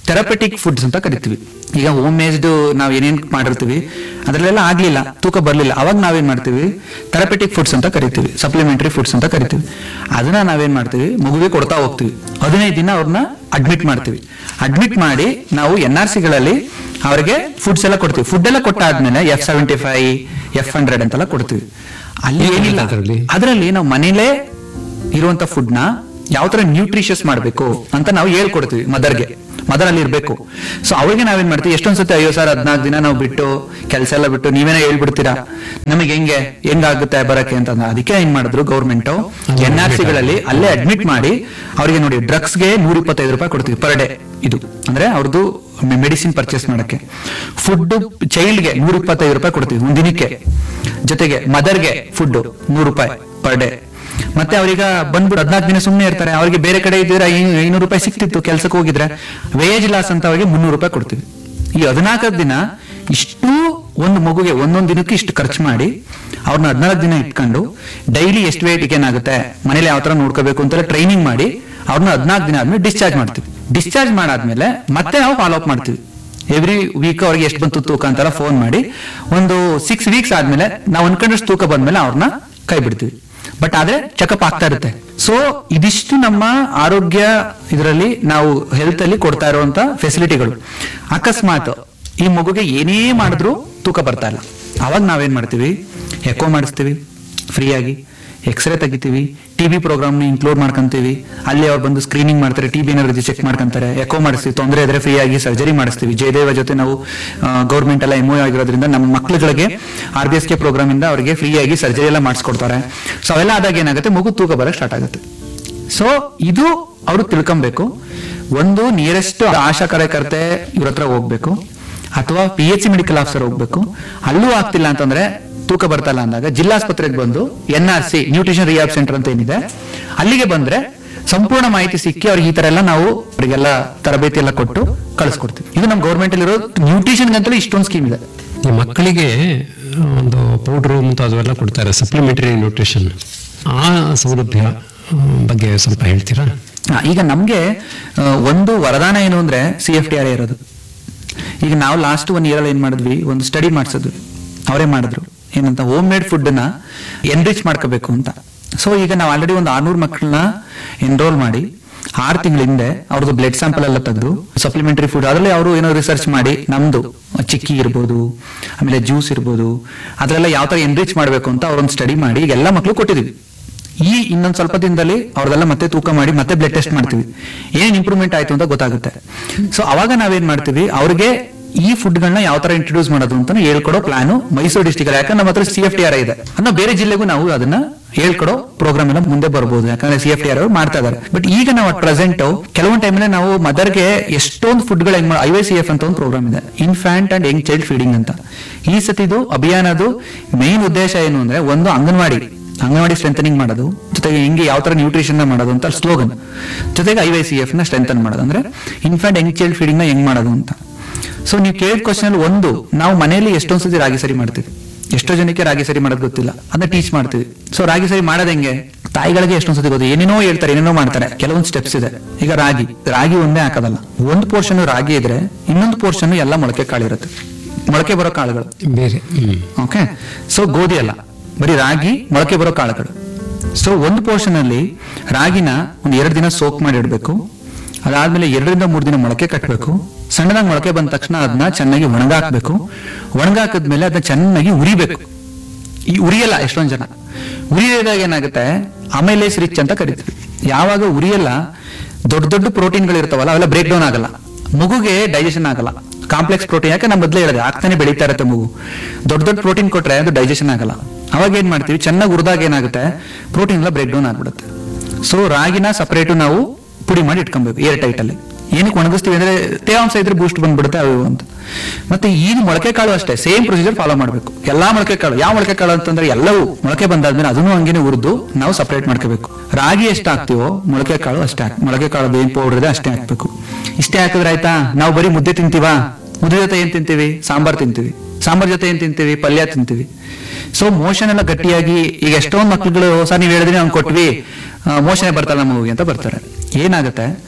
ಥೆರಪೆಟಿಕ್ ಫುಡ್ಸ್ ಅಂತ ಕರಿತೀವಿ ಈಗ ಹೋಮ್ ಮೇಸ್ಡ್ ನಾವ್ ಏನೇನ್ ಮಾಡಿರ್ತೀವಿ ಅದ್ರಲ್ಲೆಲ್ಲ ಆಗ್ಲಿಲ್ಲ ತೂಕ ಬರ್ಲಿಲ್ಲ ಅವಾಗ ನಾವೇನ್ ಮಾಡ್ತೀವಿ ಥೆರಪೆಟಿಕ್ ಫುಡ್ಸ್ ಅಂತ ಕರಿತೀವಿ ಸಪ್ಲಿಮೆಂಟರಿ ಫುಡ್ಸ್ ಅಂತ ಕರಿತೀವಿ ಅದನ್ನ ನಾವೇನ್ ಮಾಡ್ತೀವಿ ಮಗುವಿಗೆ ಕೊಡ್ತಾ ಹೋಗ್ತೀವಿ ಹದಿನೈದು ದಿನ ಅವ್ರನ್ನ ಅಡ್ಮಿಟ್ ಮಾಡ್ತೀವಿ ಅಡ್ಮಿಟ್ ಮಾಡಿ ನಾವು ಎನ್ ಆರ್ ಸಿಗಳಲ್ಲಿ ಅವರಿಗೆ ಫುಡ್ಸ್ ಎಲ್ಲ ಕೊಡ್ತೀವಿ ಫುಡ್ ಎಲ್ಲ ಕೊಟ್ಟಾದ್ಮೇಲೆ F seventy five F hundred ಅಂತೆಲ್ಲ ಕೊಡ್ತೀವಿ ಅಲ್ಲಿ ಏನಿಲ್ಲ ಅದ್ರಲ್ಲಿ? ಅದರಲ್ಲಿ ನಾವು ಮನೇಲೇ ಇರುವಂತ ಫುಡ್ ನ ಯಾವ ತರ ನ್ಯೂಟ್ರಿಷಿಯಸ್ ಮಾಡಬೇಕು ಅಂತ ನಾವು ಹೇಳ್ಕೊಡ್ತೀವಿ ಮದರ್ಗೆ ಮದರ್ ಅಲ್ಲಿ ಇರ್ಬೇಕು ಸೊ ಅವಾಗ ನಾವೇನ್ ಮಾಡ್ತೀವಿ ಎಷ್ಟೊಂದ್ ಸತಿ ಅಯ್ಯೋ ಸರ್ ಹದ್ನಾಲ್ಕು ದಿನ ನಾವು ಬಿಟ್ಟು ಕೆಲಸ ಎಲ್ಲ ಬಿಟ್ಟು ನೀವೇನೇ ಹೇಳ್ಬಿಡ್ತೀರಾ ನಮಗೆ ಹೆಂಗೆ ಹೆಂಗಾಗುತ್ತೆ ಬರಕ್ಕೆ ಅಂತ ಅಂದ. ಅದಕ್ಕೆ ಏನ್ ಮಾಡಿದ್ರು ಗೌರ್ಮೆಂಟ್ ಎನ್ ಆರ್ ಸಿಗಳಲ್ಲಿ ಅಲ್ಲೇ ಅಡ್ಮಿಟ್ ಮಾಡಿ ಅವರಿಗೆ ನೋಡಿ ಡ್ರಗ್ಸ್ಗೆ ನೂರ ಇಪ್ಪತ್ತೈದು ರೂಪಾಯಿ ಕೊಡ್ತೀವಿ ಪರ್ ಡೇ ಇದು ಅಂದ್ರೆ ಅವ್ರದ್ದು ಮೆಡಿಸಿನ್ ಪರ್ಚೇಸ್ ಮಾಡಕ್ಕೆ ಫುಡ್ ಚೈಲ್ಡ್ಗೆ ನೂರ ಇಪ್ಪತ್ತೈದು ರೂಪಾಯಿ ಕೊಡ್ತೀವಿ ಒಂದ್ ದಿನಕ್ಕೆ ಜೊತೆಗೆ ಮದರ್ಗೆ ಫುಡ್ ನೂರು ರೂಪಾಯಿ ಪರ್ ಡೇ ಮತ್ತೆ ಅವ್ರೀಗ ಬಂದ್ಬಿಟ್ಟು ಹದಿನಾಲ್ಕು ದಿನ ಸುಮ್ಮನೆ ಇರ್ತಾರೆ ಅವ್ರಿಗೆ ಬೇರೆ ಕಡೆ ಇದ್ದಿದ್ರೆ ಐ- ಐನೂರು ರೂಪಾಯಿ ಸಿಕ್ತಿತ್ತು ಕೆಲ್ಸಕ್ಕೆ ಹೋಗಿದ್ರೆ ವೇಜ್ ಲಾಸ್ ಅಂತ ಅವ್ರಿಗೆ ಮುನ್ನೂರು ರೂಪಾಯಿ ಕೊಡ್ತೀವಿ ಈ ಹದಿನಾಲ್ಕು ದಿನ ಇಷ್ಟು ಒಂದು ಮಗುಗೆ ಒಂದೊಂದು ದಿನಕ್ಕೆ ಇಷ್ಟು ಖರ್ಚು ಮಾಡಿ ಅವ್ರನ್ನ ಹದಿನಾಲ್ಕು ದಿನ ಇಟ್ಕೊಂಡು ಡೈಲಿ ಎಷ್ಟು ವೇಟ್ ಏನಾಗುತ್ತೆ ಮನೇಲಿ ಯಾವ ತರ ನೋಡ್ಕೋಬೇಕು ಅಂತೆಲ್ಲ ಟ್ರೈನಿಂಗ್ ಮಾಡಿ ಅವ್ರನ್ನ ಹದಿನಾಲ್ಕು ದಿನ ಆದ್ಮೇಲೆ ಡಿಸ್ಚಾರ್ಜ್ ಮಾಡ್ತೀವಿ ಡಿಸ್ಚಾರ್ಜ್ ಮಾಡಾದ್ಮೇಲೆ ಮತ್ತೆ ನಾವು ಫಾಲೋ ಅಪ್ ಮಾಡ್ತೀವಿ ಎವ್ರಿ ವೀಕ್ ಅವ್ರಿಗೆ ಎಷ್ಟು ಬಂತು ತೂಕ ಅಂತೆಲ್ಲ ಫೋನ್ ಮಾಡಿ ಒಂದು ಸಿಕ್ಸ್ ವೀಕ್ಸ್ ಆದ್ಮೇಲೆ ನಾವು ಅನ್ಕೊಂಡಷ್ಟು ತೂಕ ಬಂದ್ಮೇಲೆ ಅವ್ರನ್ನ ಕೈ ಬಿಡ್ತೀವಿ ಬಟ್ ಆದ್ರೆ ಚೆಕಪ್ ಆಗ್ತಾ ಇರುತ್ತೆ ಸೊ ಇದಿಷ್ಟು ನಮ್ಮ ಆರೋಗ್ಯ ಇದರಲ್ಲಿ ನಾವು ಹೆಲ್ತ್ ಅಲ್ಲಿ ಕೊಡ್ತಾ ಇರುವಂತ ಫೆಸಿಲಿಟಿಗಳು ಅಕಸ್ಮಾತ್ ಈ ಮಗುಗೆ ಏನೇ ಮಾಡಿದ್ರು ತೂಕ ಬರ್ತಾ ಇಲ್ಲ ಅವಾಗ ನಾವೇನ್ ಮಾಡ್ತೀವಿ ಎಕೋ ಮಾಡಿಸ್ತೀವಿ ಫ್ರೀಯಾಗಿ ಎಕ್ಸ್ರೇ ತೆಗಿತೀವಿ ಟಿವಿ ಪ್ರೋಗ್ರಾಮ್ ಇನ್ಕ್ಲೂಡ್ ಮಾಡ್ಕೊಂತೀವಿ ಅಲ್ಲಿ ಅವ್ರು ಬಂದು ಸ್ಕ್ರೀನಿಂಗ್ ಮಾಡ್ತಾರೆ ಟಿಬಿ ಏನಾದ್ರು ಚೆಕ್ ಮಾಡ್ಕೊಂತಾರೆ ಎಕೋ ಮಾಡಿಸ್ತೀವಿ ತೊಂದರೆ ಇದ್ರೆ ಫ್ರೀ ಆಗಿ ಸರ್ಜರಿ ಮಾಡಿಸ್ತೀವಿ ಜಯದೇವ ಜೊತೆ ನಾವು ಗೌರ್ಮೆಂಟ್ ಎಲ್ಲ ಎಮ್ ಆಗಿರೋದ್ರಿಂದ ನಮ್ಮ ಮಕ್ಕಳುಗಳಿಗೆ R B S K programme ಇಂದ ಅವರಿಗೆ ಫ್ರೀ ಆಗಿ ಸರ್ಜರಿ ಎಲ್ಲ ಮಾಡಿಸ್ಕೊಡ್ತಾರೆ ಸೊ ಅವೆಲ್ಲ ಆದಾಗ ಏನಾಗುತ್ತೆ ಮಗು ತೂಕ ಬರಕ್ ಸ್ಟಾರ್ಟ್ ಆಗುತ್ತೆ ಸೊ ಇದು ಅವರು ತಿಳ್ಕೊಬೇಕು ಒಂದು ನಿಯರೆಸ್ಟ್ ಆಶಾ ಕಾರ್ಯಕರ್ತೆ ಇವ್ರ ಹತ್ರ ಹೋಗ್ಬೇಕು ಅಥವಾ P H C medical officer ಹೋಗ್ಬೇಕು ಅಲ್ಲೂ ಆಗ್ತಿಲ್ಲ ಅಂತಂದ್ರೆ ತೂಕ ಬರ್ತಲ್ಲ ಅಂದಾಗ ಜಿಲ್ಲಾಸ್ಪತ್ರೆಗೆ ಬಂದು N R C nutrition rehab centre ಅಂತ ಏನಿದೆ ಅಲ್ಲಿಗೆ ಬಂದ್ರೆ ಸಂಪೂರ್ಣ ಮಾಹಿತಿ ಸಿಕ್ಕಿ ಅವ್ರಿಗೆ ಈ ತರ ಎಲ್ಲ ನಾವು ಅವರಿಗೆಲ್ಲ ತರಬೇತಿ ಎಲ್ಲ ಕೊಟ್ಟು ಕಳಿಸ್ಕೊಡ್ತೀವಿ ಇದು ನಮ್ಮ ಗೌರ್ಮೆಂಟ್ ಅಲ್ಲಿರೋ ನ್ಯೂಟ್ರಿಷನ್ ಅಂತಲೇ ಇಷ್ಟೊಂದು ಸ್ಕೀಮ್ ಇದೆ ಈ ಮಕ್ಕಳಿಗೆ ಒಂದು ಪೌಡ್ರು ಮತ್ತು ಅದೆಲ್ಲ ಕೊಡ್ತಾರೆ ಸಪ್ಲಿಮೆಂಟರಿ ನ್ಯೂಟ್ರಿಷನ್ ಆ ಸೌಲಭ್ಯ ಆ, ಬಗ್ಗೆ ಸ್ವಲ್ಪ ಹೇಳ್ತೀರಾ ಹಾ, ಈಗ ನಮ್ಗೆ ಆ, ಒಂದು ವರದಾನ ಏನು ಅಂದ್ರೆ ಸಿ ಎಫ್ ಟಿ ಆರ್ ಇರೋದು ಈಗ ನಾವು ಲಾಸ್ಟ್ ಒನ್ ಇಯರ್ ಏನ್ ಮಾಡಿದ್ವಿ ಒಂದು ಸ್ಟಡಿ ಮಾಡಿಸಿದ್ವಿ ಅವರೇ ಮಾಡಿದ್ರು ಏನಂತ ಹೋಮ್ ಮೇಡ್ ಫುಡ್ ನ ಎನ್ರಿಚ್ ಮಾಡ್ಕೋಬೇಕು ಅಂತ ಸೊ ಈಗ ನಾವು ಆಲ್ರೆಡಿ ಒಂದು ಆರ್ನೂರು ಮಕ್ಕಳನ್ನ ಎನ್ರೋಲ್ ಮಾಡಿ ಆರು ತಿಂಗಳ ಹಿಂದೆ ಅವ್ರದ್ದು ಬ್ಲಡ್ ಸ್ಯಾಂಪಲ್ ಎಲ್ಲ ತೆಗೆದು ಸಪ್ಲಿಮೆಂಟರಿ ಫುಡ್ ಅದರಲ್ಲಿ ಅವರು ಏನೋ ರಿಸರ್ಚ್ ಮಾಡಿ ನಮ್ದು ಚಿಕ್ಕಿ ಇರ್ಬೋದು ಆಮೇಲೆ ಜ್ಯೂಸ್ ಇರ್ಬೋದು ಅದರೆಲ್ಲ ಯಾವ ತರ ಎನ್ರಿಚ್ ಮಾಡಬೇಕು ಅಂತ ಅವ್ರೊಂದು ಸ್ಟಡಿ ಮಾಡಿ ಈಗ ಎಲ್ಲ ಮಕ್ಕಳು ಕೊಟ್ಟಿದ್ವಿ ಈ ಇನ್ನೊಂದ್ ಸ್ವಲ್ಪ ದಿನದಲ್ಲಿ ಅವ್ರದೆಲ್ಲ ಮತ್ತೆ ತೂಕ ಮಾಡಿ ಮತ್ತೆ ಬ್ಲಡ್ ಟೆಸ್ಟ್ ಮಾಡ್ತೀವಿ ಏನ್ ಇಂಪ್ರೂವ್ಮೆಂಟ್ ಆಯ್ತು ಅಂತ ಗೊತ್ತಾಗುತ್ತೆ ಸೊ ಅವಾಗ ನಾವೇನ್ ಮಾಡ್ತೀವಿ ಅವ್ರಿಗೆ ಈ ಫುಡ್ ಗಳನ್ನ ಯಾವ ತರ ಇಂಟ್ರೊಡ್ಯೂಸ್ ಮಾಡೋದು ಅಂತ ಹೇಳ್ಕೊಡೋ ಪ್ಲಾನ್ ಮೈಸೂರು ಡಿಸ್ಟಿಕ್ ಯಾಕಂದ್ರೆ ನಮ್ಮ ಹತ್ರ ಸಿ ಎಫ್ ಟಿ ಆರ್ ಇದೆ ಅನ್ನೋ ಬೇರೆ ಜಿಲ್ಲೆಗೂ ನಾವು ಅದನ್ನ ಹೇಳ್ಕೊಡೋ ಪ್ರೋಗ್ರಾಮ್ ಎಲ್ಲ ಮುಂದೆ ಬರ್ಬೋದು ಯಾಕಂದ್ರೆ ಸಿ ಎಫ್ ಟಿ ಆರ್ ಅವರು ಮಾಡ್ತಾ ಇದಾರೆ ಬಟ್ ಈಗ ನಾವು ಅಟ್ ಪ್ರೆಸೆಂಟ್ ಕೆಲವೊಂದು ಟೈಮಲ್ಲಿ ನಾವು ಮದರ್ಗೆ ಎಷ್ಟೊಂದು ಫುಡ್ ಗಳು ಹೆಂಗ್ ಐ ಸಿ ಎಫ್ ಅಂತ ಒಂದು ಪ್ರೋಗ್ರಾಮ್ ಇದೆ infant and young child feeding ಅಂತ ಈ ಸತಿದು ಅಭಿಯಾನದು ಮೇನ್ ಉದ್ದೇಶ ಏನು ಅಂದ್ರೆ ಒಂದು ಅಂಗನವಾಡಿ ಅಂಗನವಾಡಿ ಸ್ಟ್ರೆಂಥನಿಂಗ್ ಮಾಡೋದು ಜೊತೆಗೆ ಹಿಂಗೆ ಯಾವ ತರ ನ್ಯೂಟ್ರಿಷನ್ ಮಾಡೋದು ಅಂತ ಸ್ಲೋಗನ್ ಜೊತೆಗೆ ಐ ವೈ ಸಿ ಎಫ್ ನ ಸ್ಟ್ರೆಂಥನ್ ಮಾಡೋದು ಅಂದ್ರೆ ಇನ್ಫ್ಯಾಂಟ್ ಯಂಗ್ ಚೈಲ್ಡ್ ಫೀಡಿಂಗ್ ನ ಹೆಂಗ್ ಮಾಡೋದು ಅಂತ ಸೊ ನೀವು ಕೇಳಿದ ಕ್ವಶನ್ ಅಲ್ಲಿ ಒಂದು ನಾವು ಮನೆಯಲ್ಲಿ ಎಷ್ಟೊಂದ್ ಸತಿ ರಾಗಿ ಸರಿ ಮಾಡ್ತೀವಿ ಎಷ್ಟೋ ಜನಕ್ಕೆ ರಾಗಿ ಸರಿ ಮಾಡೋದು ಗೊತ್ತಿಲ್ಲ ಅದನ್ನ ಟೀಚ್ ಮಾಡ್ತೀವಿ ಸೊ ರಾಗಿ ಸರಿ ಮಾಡೋದ್ ಹೆಂಗೆ ತಾಯಿಗಳಿಗೆ ಎಷ್ಟೊಂದ್ ಸತಿ ಗೊತ್ತು ಏನೇನೋ ಹೇಳ್ತಾರೆ ಏನೇನೋ ಮಾಡ್ತಾರೆ ಕೆಲವೊಂದು ಸ್ಟೆಪ್ಸ್ ಇದೆ ಈಗ ರಾಗಿ ರಾಗಿ ಒಂದೇ ಹಾಕೋದಲ್ಲ ಒಂದು ಪೋರ್ಷನ್ ರಾಗಿ ಇದ್ರೆ ಇನ್ನೊಂದು ಪೋರ್ಷನ್ ಎಲ್ಲ ಮೊಳಕೆ ಕಾಳಿರುತ್ತೆ ಮೊಳಕೆ ಬರೋ ಕಾಳುಗಳು ಬೇರೆ ಹ್ಮ್ ಓಕೆ ಸೊ ಗೋಧಿ ಅಲ್ಲ ಬರೀ ರಾಗಿ ಮೊಳಕೆ ಬರೋ ಕಾಳುಗಳು ಸೊ ಒಂದು ಪೋರ್ಷನ್ ಅಲ್ಲಿ ರಾಗಿನ ಒಂದು ಎರಡು ದಿನ ಸೋಕ್ ಮಾಡಿ ಇಡಬೇಕು ಅದಾದ್ಮೇಲೆ ಎರಡರಿಂದ ಮೂರು ದಿನ ಮೊಳಕೆ ಕಟ್ಟಬೇಕು ಸಣ್ಣದಾಗಿ ಮೊಳಕೆ ಬಂದ ತಕ್ಷಣ ಅದನ್ನ ಚೆನ್ನಾಗಿ ಒಣಗಾಕ್ಬೇಕು ಒಣಗಾಕದ್ಮೇಲೆ ಅದನ್ನ ಚೆನ್ನಾಗಿ ಉರಿಬೇಕು ಈ ಉರಿಯಲ್ಲ ಎಷ್ಟೊಂದ್ ಜನ ಉರಿಯದಾಗ ಏನಾಗುತ್ತೆ ಆಮೇಲೆ ರಿಚ್ ಅಂತ ಕರಿತೀವಿ ಯಾವಾಗ ಉರಿಯಲ್ಲ ದೊಡ್ಡ ದೊಡ್ಡ ಪ್ರೋಟೀನ್ಗಳು ಇರ್ತಾವಲ್ಲ ಅವೆಲ್ಲ ಬ್ರೇಕ್ ಡೌನ್ ಆಗಲ್ಲ ಮಗುಗೆ ಡೈಜೆಷನ್ ಆಗಲ್ಲ ಕಾಂಪ್ಲೆಕ್ಸ್ ಪ್ರೋಟೀನ್ ಯಾಕೆ ನಾನು ಮೊದಲೇ ಹೇಳಿದೆ ಆಗ್ತಾನೆ ಬೆಳೀತಾ ಇರುತ್ತೆ ಮಗು ದೊಡ್ಡ ದೊಡ್ಡ ಪ್ರೋಟೀನ್ ಕೊಟ್ರೆ ಅದು ಡೈಜೆಷನ್ ಆಗಲ್ಲ ಅವಾಗ ಏನ್ ಮಾಡ್ತೀವಿ ಚೆನ್ನಾಗಿ ಉರಿದಾಗ ಏನಾಗುತ್ತೆ ಪ್ರೋಟೀನ್ ಎಲ್ಲ ಬ್ರೇಕ್ ಡೌನ್ ಆಗ್ಬಿಡುತ್ತೆ ಸೊ ರಾಗಿನ ಸಪರೇಟ್ ನಾವು ಪುಡಿ ಮಾಡಿ ಇಟ್ಕೊಬೇಕು ಏರ್ ಟೈಟ್ ಅಲ್ಲಿ ಏನಕ್ಕೆ ಒಣಗಿಸ್ತೀವಿ ಅಂದ್ರೆ ತೇವಾಂಶ ಇದ್ರೆ ಬೂಸ್ಟ್ ಬಂದ್ಬಿಡುತ್ತೆ ಅವು ಅಂತ ಮತ್ತೆ ಈ ಮೊಳಕೆ ಕಾಳು ಅಷ್ಟೇ ಸೇಮ್ ಪ್ರೊಸೀಜರ್ ಫಾಲೋ ಮಾಡಬೇಕು ಎಲ್ಲಾ ಮೊಳಕೆ ಕಾಳು ಯಾವ ಮೊಳಕೆ ಕಾಳು ಅಂತಂದ್ರೆ ಎಲ್ಲವೂ ಮೊಳಕೆ ಬಂದಾದ್ಮೇಲೆ ಅದನ್ನು ಹಂಗೇನೆ ಹುರಿದು ನಾವು ಸಪರೇಟ್ ಮಾಡ್ಕೋಬೇಕು ರಾಗಿ ಎಷ್ಟು ಹಾಕ್ತಿವೋ ಮೊಳಕೆ ಕಾಳು ಅಷ್ಟೇ ಹಾಕ್ ಮೊಳಕೆ ಕಾಳು ಏನ್ ಪೌಡರ್ ಇದೆ ಅಷ್ಟೇ ಹಾಕ್ಬೇಕು ಇಷ್ಟೇ ಹಾಕಿದ್ರೆ ಆಯ್ತಾ ನಾವು ಬರೀ ಮುದ್ದೆ ತಿಂತೀವಾ ಮುದ್ದೆ ಜೊತೆ ಏನ್ ತಿಂತೀವಿ ಸಾಂಬಾರ್ ತಿಂತೀವಿ ಸಾಂಬಾರ್ ಜೊತೆ ಏನ್ ತಿಂತೀವಿ ಪಲ್ಯ ತಿಂತೀವಿ ಸೊ ಮೋಷನ್ ಎಲ್ಲ ಗಟ್ಟಿಯಾಗಿ ಈಗ ಎಷ್ಟೊಂದು ಮಕ್ಳುಗಳು ಸರ್ ನೀವ್ ಹೇಳಿದ್ರಿ ಅವ್ನು ಕೊಟ್ವಿ ಮೋಷನ್ ಬರ್ತಾರ ನಮ್ಮ ಮಗುಗೆ ಅಂತ ಬರ್ತಾರೆ ಏನಾಗುತ್ತೆ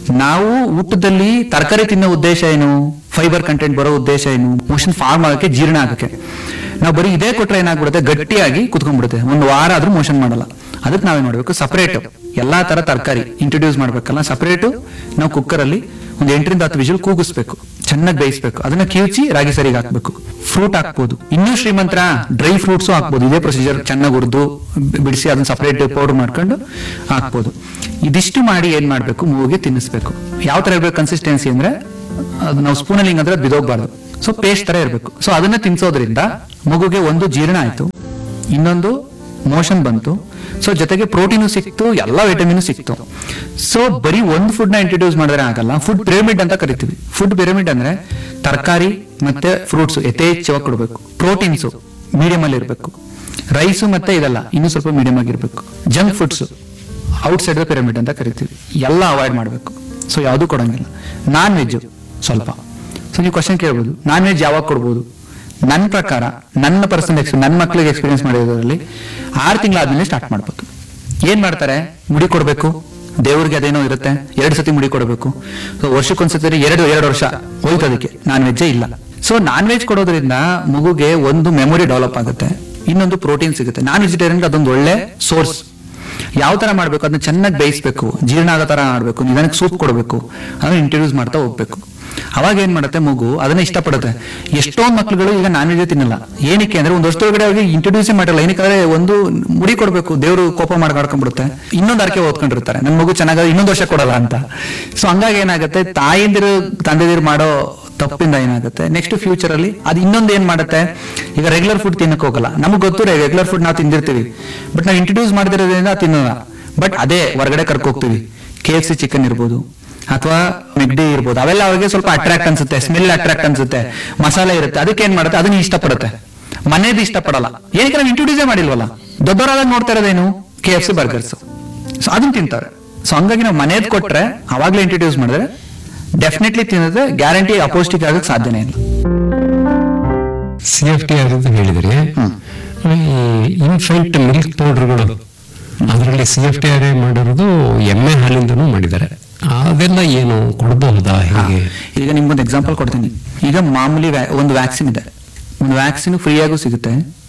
ನಾವು ಊಟದಲ್ಲಿ ತರಕಾರಿ ತಿನ್ನೋ ಉದ್ದೇಶ ಏನು ಫೈಬರ್ ಕಂಟೆಂಟ್ ಬರೋ ಉದ್ದೇಶ ಏನು ಮೋಷನ್ ಫಾರ್ಮ್ ಆಗಕ್ಕೆ ಜೀರ್ಣ ಆಗಕ್ಕೆ ನಾವು ಬರೀ ಇದೇ ಕೊಟ್ರೆ ಏನಾಗ್ಬಿಡುತ್ತೆ ಗಟ್ಟಿಯಾಗಿ ಕುತ್ಕೊಂಡ್ಬಿಡುತ್ತೆ ಒಂದು ವಾರ ಆದ್ರೂ ಮೋಷನ್ ಮಾಡಲ್ಲ ಅದಕ್ಕೆ ನಾವೇನ್ ಮಾಡ್ಬೇಕು ಸಪರೇಟ್ ಎಲ್ಲಾ ತರ ತರಕಾರಿ ಇಂಟ್ರೊಡ್ಯೂಸ್ ಮಾಡ್ಬೇಕಲ್ಲ ಸಪರೇಟ್ ನಾವು ಕುಕ್ಕರ್ ಅಲ್ಲಿ ಒಂದು ಎಂಟರಿಂದ ಹತ್ತು ವಿಜುಲ್ ಕೂಗಿಸ್ಬೇಕು ಚೆನ್ನಾಗಿ ಬೇಯಿಸ್ಬೇಕು ಅದನ್ನ ಕಿವುಚಿ ರಾಗಿ ಸರಿಗೆ ಹಾಕ್ಬೇಕು ಫ್ರೂಟ್ ಹಾಕ್ಬೋದು ಇನ್ನೂ ಶ್ರೀಮಂತರ ಡ್ರೈ ಫ್ರೂಟ್ಸು ಹಾಕ್ಬೋದು ಇದೇ ಪ್ರೊಸೀಜರ್ ಚೆನ್ನಾಗಿ ಹುರಿದು ಬಿಡಿಸಿ ಅದನ್ನ ಸಪರೇಟ್ ಪೌಡರ್ ಮಾಡ್ಕೊಂಡು ಹಾಕ್ಬೋದು ಇದಿಷ್ಟು ಮಾಡಿ ಏನ್ ಮಾಡ್ಬೇಕು ಮೂವಿಗೆ ತಿನ್ನಿಸ್ಬೇಕು ಯಾವ ತರ ಇರ್ಬೇಕು ಕನ್ಸಿಸ್ಟೆನ್ಸಿ ಅಂದ್ರೆ ಅದು ನಾವು ಸ್ಪೂನಲ್ಲಿ ಹಿಂಗಂದ್ರೆ ಬಿದೋಗ್ಬಾರ್ದು ಸೊ ಪೇಸ್ಟ್ ತರ ಇರಬೇಕು ಸೊ ಅದನ್ನ ತಿನ್ಸೋದ್ರಿಂದ ಮಗುಗೆ ಒಂದು ಜೀರ್ಣ ಆಯ್ತು ಇನ್ನೊಂದು ಮೋಷನ್ ಬಂತು ಸೊ ಜೊತೆಗೆ ಪ್ರೋಟೀನು ಸಿಕ್ತು ಎಲ್ಲ ವಿಟಮಿನ್ ಸಿಕ್ತು ಸೊ ಬರೀ ಒಂದು ಫುಡ್ ನ ಇಂಟ್ರೊಡ್ಯೂಸ್ ಮಾಡಿದ್ರೆ ಆಗಲ್ಲ ಫುಡ್ ಪಿರಮಿಡ್ ಅಂತ ಕರಿತೀವಿ ಫುಡ್ ಪಿರಮಿಡ್ ಅಂದ್ರೆ ತರಕಾರಿ ಮತ್ತೆ ಫ್ರೂಟ್ಸ್ ಯಥೇಚ್ಛವಾಗಿ ಕೊಡಬೇಕು ಪ್ರೋಟೀನ್ಸ್ ಮೀಡಿಯಂ ಅಲ್ಲಿ ಇರಬೇಕು ರೈಸು ಮತ್ತೆ ಇದೆಲ್ಲ ಇನ್ನೂ ಸ್ವಲ್ಪ ಮೀಡಿಯಂ ಆಗಿರ್ಬೇಕು junk foods outside the pyramid ಅಂತ ಕರಿತೀವಿ ಎಲ್ಲ ಅವಾಯ್ಡ್ ಮಾಡಬೇಕು ಸೊ ಯಾವುದು ಕೊಡಂಗಿಲ್ಲ ನಾನ್ ವೆಜ್ ಸ್ವಲ್ಪ ಸೊ ನೀವು ಕ್ವಶನ್ ಕೇಳ್ಬೋದು ನಾನ್ ವೆಜ್ ಯಾವಾಗ ಕೊಡ್ಬೋದು ನನ್ನ ಪ್ರಕಾರ ನನ್ನ ಪರ್ಸನಲ್ ಎಕ್ಸ್ಪೀರಿಯನ್ಸ್ ನನ್ನ ಮಕ್ಕಳಿಗೆ ಎಕ್ಸ್ಪೀರಿಯನ್ಸ್ ಮಾಡಿರೋದ್ರಲ್ಲಿ ಆರು ತಿಂಗಳಾದ್ಮೇಲೆ ಸ್ಟಾರ್ಟ್ ಮಾಡ್ಬೋದು ಏನ್ ಮಾಡ್ತಾರೆ ಮುಡಿ ಕೊಡಬೇಕು ದೇವ್ರಿಗೆ ಅದೇನೋ ಇರುತ್ತೆ ಎರಡು ಸತಿ ಮುಡಿ ಕೊಡಬೇಕು ಸೊ ವರ್ಷಕ್ಕೊಂದ್ಸತಿ ಎರಡು ಎರಡು ವರ್ಷ ಹೋಯ್ತು ಅದಕ್ಕೆ ನಾನ್ ವೆಜ್ಜೇ ಇಲ್ಲ ಸೊ ನಾನ್ ವೆಜ್ ಕೊಡೋದ್ರಿಂದ ಮಗುಗೆ ಒಂದು ಮೆಮೊರಿ ಡೆವಲಪ್ ಆಗುತ್ತೆ ಇನ್ನೊಂದು ಪ್ರೋಟೀನ್ ಸಿಗುತ್ತೆ ನಾನ್ ವೆಜಿಟೇರಿಯನ್ ಅದೊಂದು ಒಳ್ಳೆ ಸೋರ್ಸ್ ಯಾವ ತರ ಮಾಡ್ಬೇಕು ಅದನ್ನ ಚೆನ್ನಾಗಿ ಬೇಯಿಸ್ಬೇಕು ಜೀರ್ಣ ಆಗೋ ತರ ಮಾಡ್ಬೇಕು ನಿಧಾನಕ್ಕೆ ಸೂಪ್ ಕೊಡಬೇಕು ಅದನ್ನ ಇಂಟ್ರೊಡ್ಯೂಸ್ ಮಾಡ್ತಾ ಹೋಗ್ಬೇಕು ಅವಾಗ ಏನ್ ಮಾಡುತ್ತೆ ಮಗು ಅದನ್ನ ಇಷ್ಟಪಡುತ್ತೆ ಎಷ್ಟೊಂದ್ ಮಕ್ಳುಗಳು ಈಗ ನಾನ್ ವೆಜ್ ತಿನ್ನಲ್ಲ ಏನಕ್ಕೆ ಅಂದ್ರೆ ಒಂದು ವರ್ಷದೊಳಗಡೆ ಅವ್ರಿಗೆ ಇಂಟ್ರೊಡ್ಯೂಸ್ ಮಾಡಲ್ಲ ಏನಕ್ಕೆ ಒಂದು ಮುಡಿ ಕೊಡ್ಬೇಕು ದೇವ್ರು ಕೋಪ ಮಾಡ್ಕೊಂಡ್ಬಿಡುತ್ತೆ ಇನ್ನೊಂದು ಅರ್ಕೆ ಓದ್ಕೊಂಡಿರ್ತಾರೆ ನನ್ ಮಗು ಚೆನ್ನಾಗ ಇನ್ನೊಂದು ವರ್ಷ ಕೊಡಲ್ಲ ಅಂತ ಸೊ ಹಂಗಾಗಿ ಏನಾಗುತ್ತೆ ತಾಯಿಂದಿರು ತಂದೆದಿರು ಮಾಡೋ ತಪ್ಪಿಂದ ಏನಾಗುತ್ತೆ ನೆಕ್ಸ್ಟ್ ಫ್ಯೂಚರ್ ಅಲ್ಲಿ ಅದು ಇನ್ನೊಂದು ಏನ್ ಮಾಡುತ್ತೆ ಈಗ ರೆಗ್ಯುಲರ್ ಫುಡ್ ತಿನ್ನಕ್ ಹೋಗಲ್ಲ ನಮಗ್ ಗೊತ್ತು ರೆಗ್ಯುಲರ್ ಫುಡ್ ನಾವು ತಿಂದಿರ್ತೀವಿ ಬಟ್ ನಾವು ಇಂಟ್ರೊಡ್ಯೂಸ್ ಮಾಡಿದಿರೋದ್ರಿಂದ ತಿನ್ನೋಲ್ಲ ಬಟ್ ಅದೇ ಹೊರಗಡೆ ಕರ್ಕೊ ಹೋಗ್ತೀವಿ ಕೆ ಎಫ್ ಸಿ ಚಿಕನ್ ಇರ್ಬೋದು ಅಥವಾ ಮೆಗ್ಡಿ ಇರ್ಬೋದು ಅವೆಲ್ಲ ಅವ್ರಿಗೆ ಸ್ವಲ್ಪ ಅಟ್ರಾಕ್ಟ್ ಅನ್ಸುತ್ತೆ ಸ್ಮೆಲ್ ಅಟ್ರಾಕ್ಟ್ ಅನ್ಸುತ್ತೆ ಮಸಾಲೆ ಇರುತ್ತೆ ಅದಕ್ಕೆ ಏನ್ ಮಾಡುತ್ತೆ ಅದನ್ನ ಇಷ್ಟಪಡುತ್ತೆ ಮನೇದು ಇಷ್ಟಪಡಲ್ಲ ಏನಕ್ಕೆ ನಾವು ಇಂಟ್ರೊಡ್ಯೂಸೇ ಮಾಡಿಲ್ವಲ್ಲ ದೊಡ್ಡವರಾದಾಗ ನೋಡ್ತಾ ಇರೋದೇನು K F C burgers so ಅದನ್ನ ತಿಂತಾರೆ ಸೊ ಹಂಗಾಗಿ ನಾವು ಮನೇದ್ ಕೊಟ್ರೆ ಅವಾಗ್ಲೇ ಇಂಟ್ರೊಡ್ಯೂಸ್ ಮಾಡಿದ್ರೆ ಡೆಫಿನೆಟ್ಲಿ ತಿನ್ನೋದ್ರೆ ಗ್ಯಾರಂಟಿ ಅಪೌಷ್ಟಿಕ ಆಗಕ್ಕೆ ಸಾಧ್ಯನೇ ಇಲ್ಲ ಸಿ ಎಫ್ ಟಿ ಆರ್ ಅಂತ ಹೇಳಿದ್ರಿ ಈ ಇನ್ಫೆಂಟ್ ಮಿಲ್ಕ್ ಪೌಡರ್ಗಳು ಅದರಲ್ಲಿ ಸಿ ಎಫ್ ಟಿ ಆರ್ ಮಾಡಿರೋದು ಎಮ್ಮೆ ಹಾಲಿಂದನೂ ಮಾಡಿದ್ದಾರೆ ಅದೆಲ್ಲ ಏನು ಕೊಡಬಹುದಾ ಹೇಗೆ ಈಗ ನಿಮ್ಗೊಂದು ಎಕ್ಸಾಂಪಲ್ ಕೊಡ್ತೀನಿ ಈಗ ಮಾಮೂಲಿ ವ್ಯಾ- ಒಂದು ವ್ಯಾಕ್ಸಿನ್ ಇದೆ ಒಂದು ವ್ಯಾಕ್ಸಿನ್ ಫ್ರೀಯಾಗೂ ಸಿಗುತ್ತೆ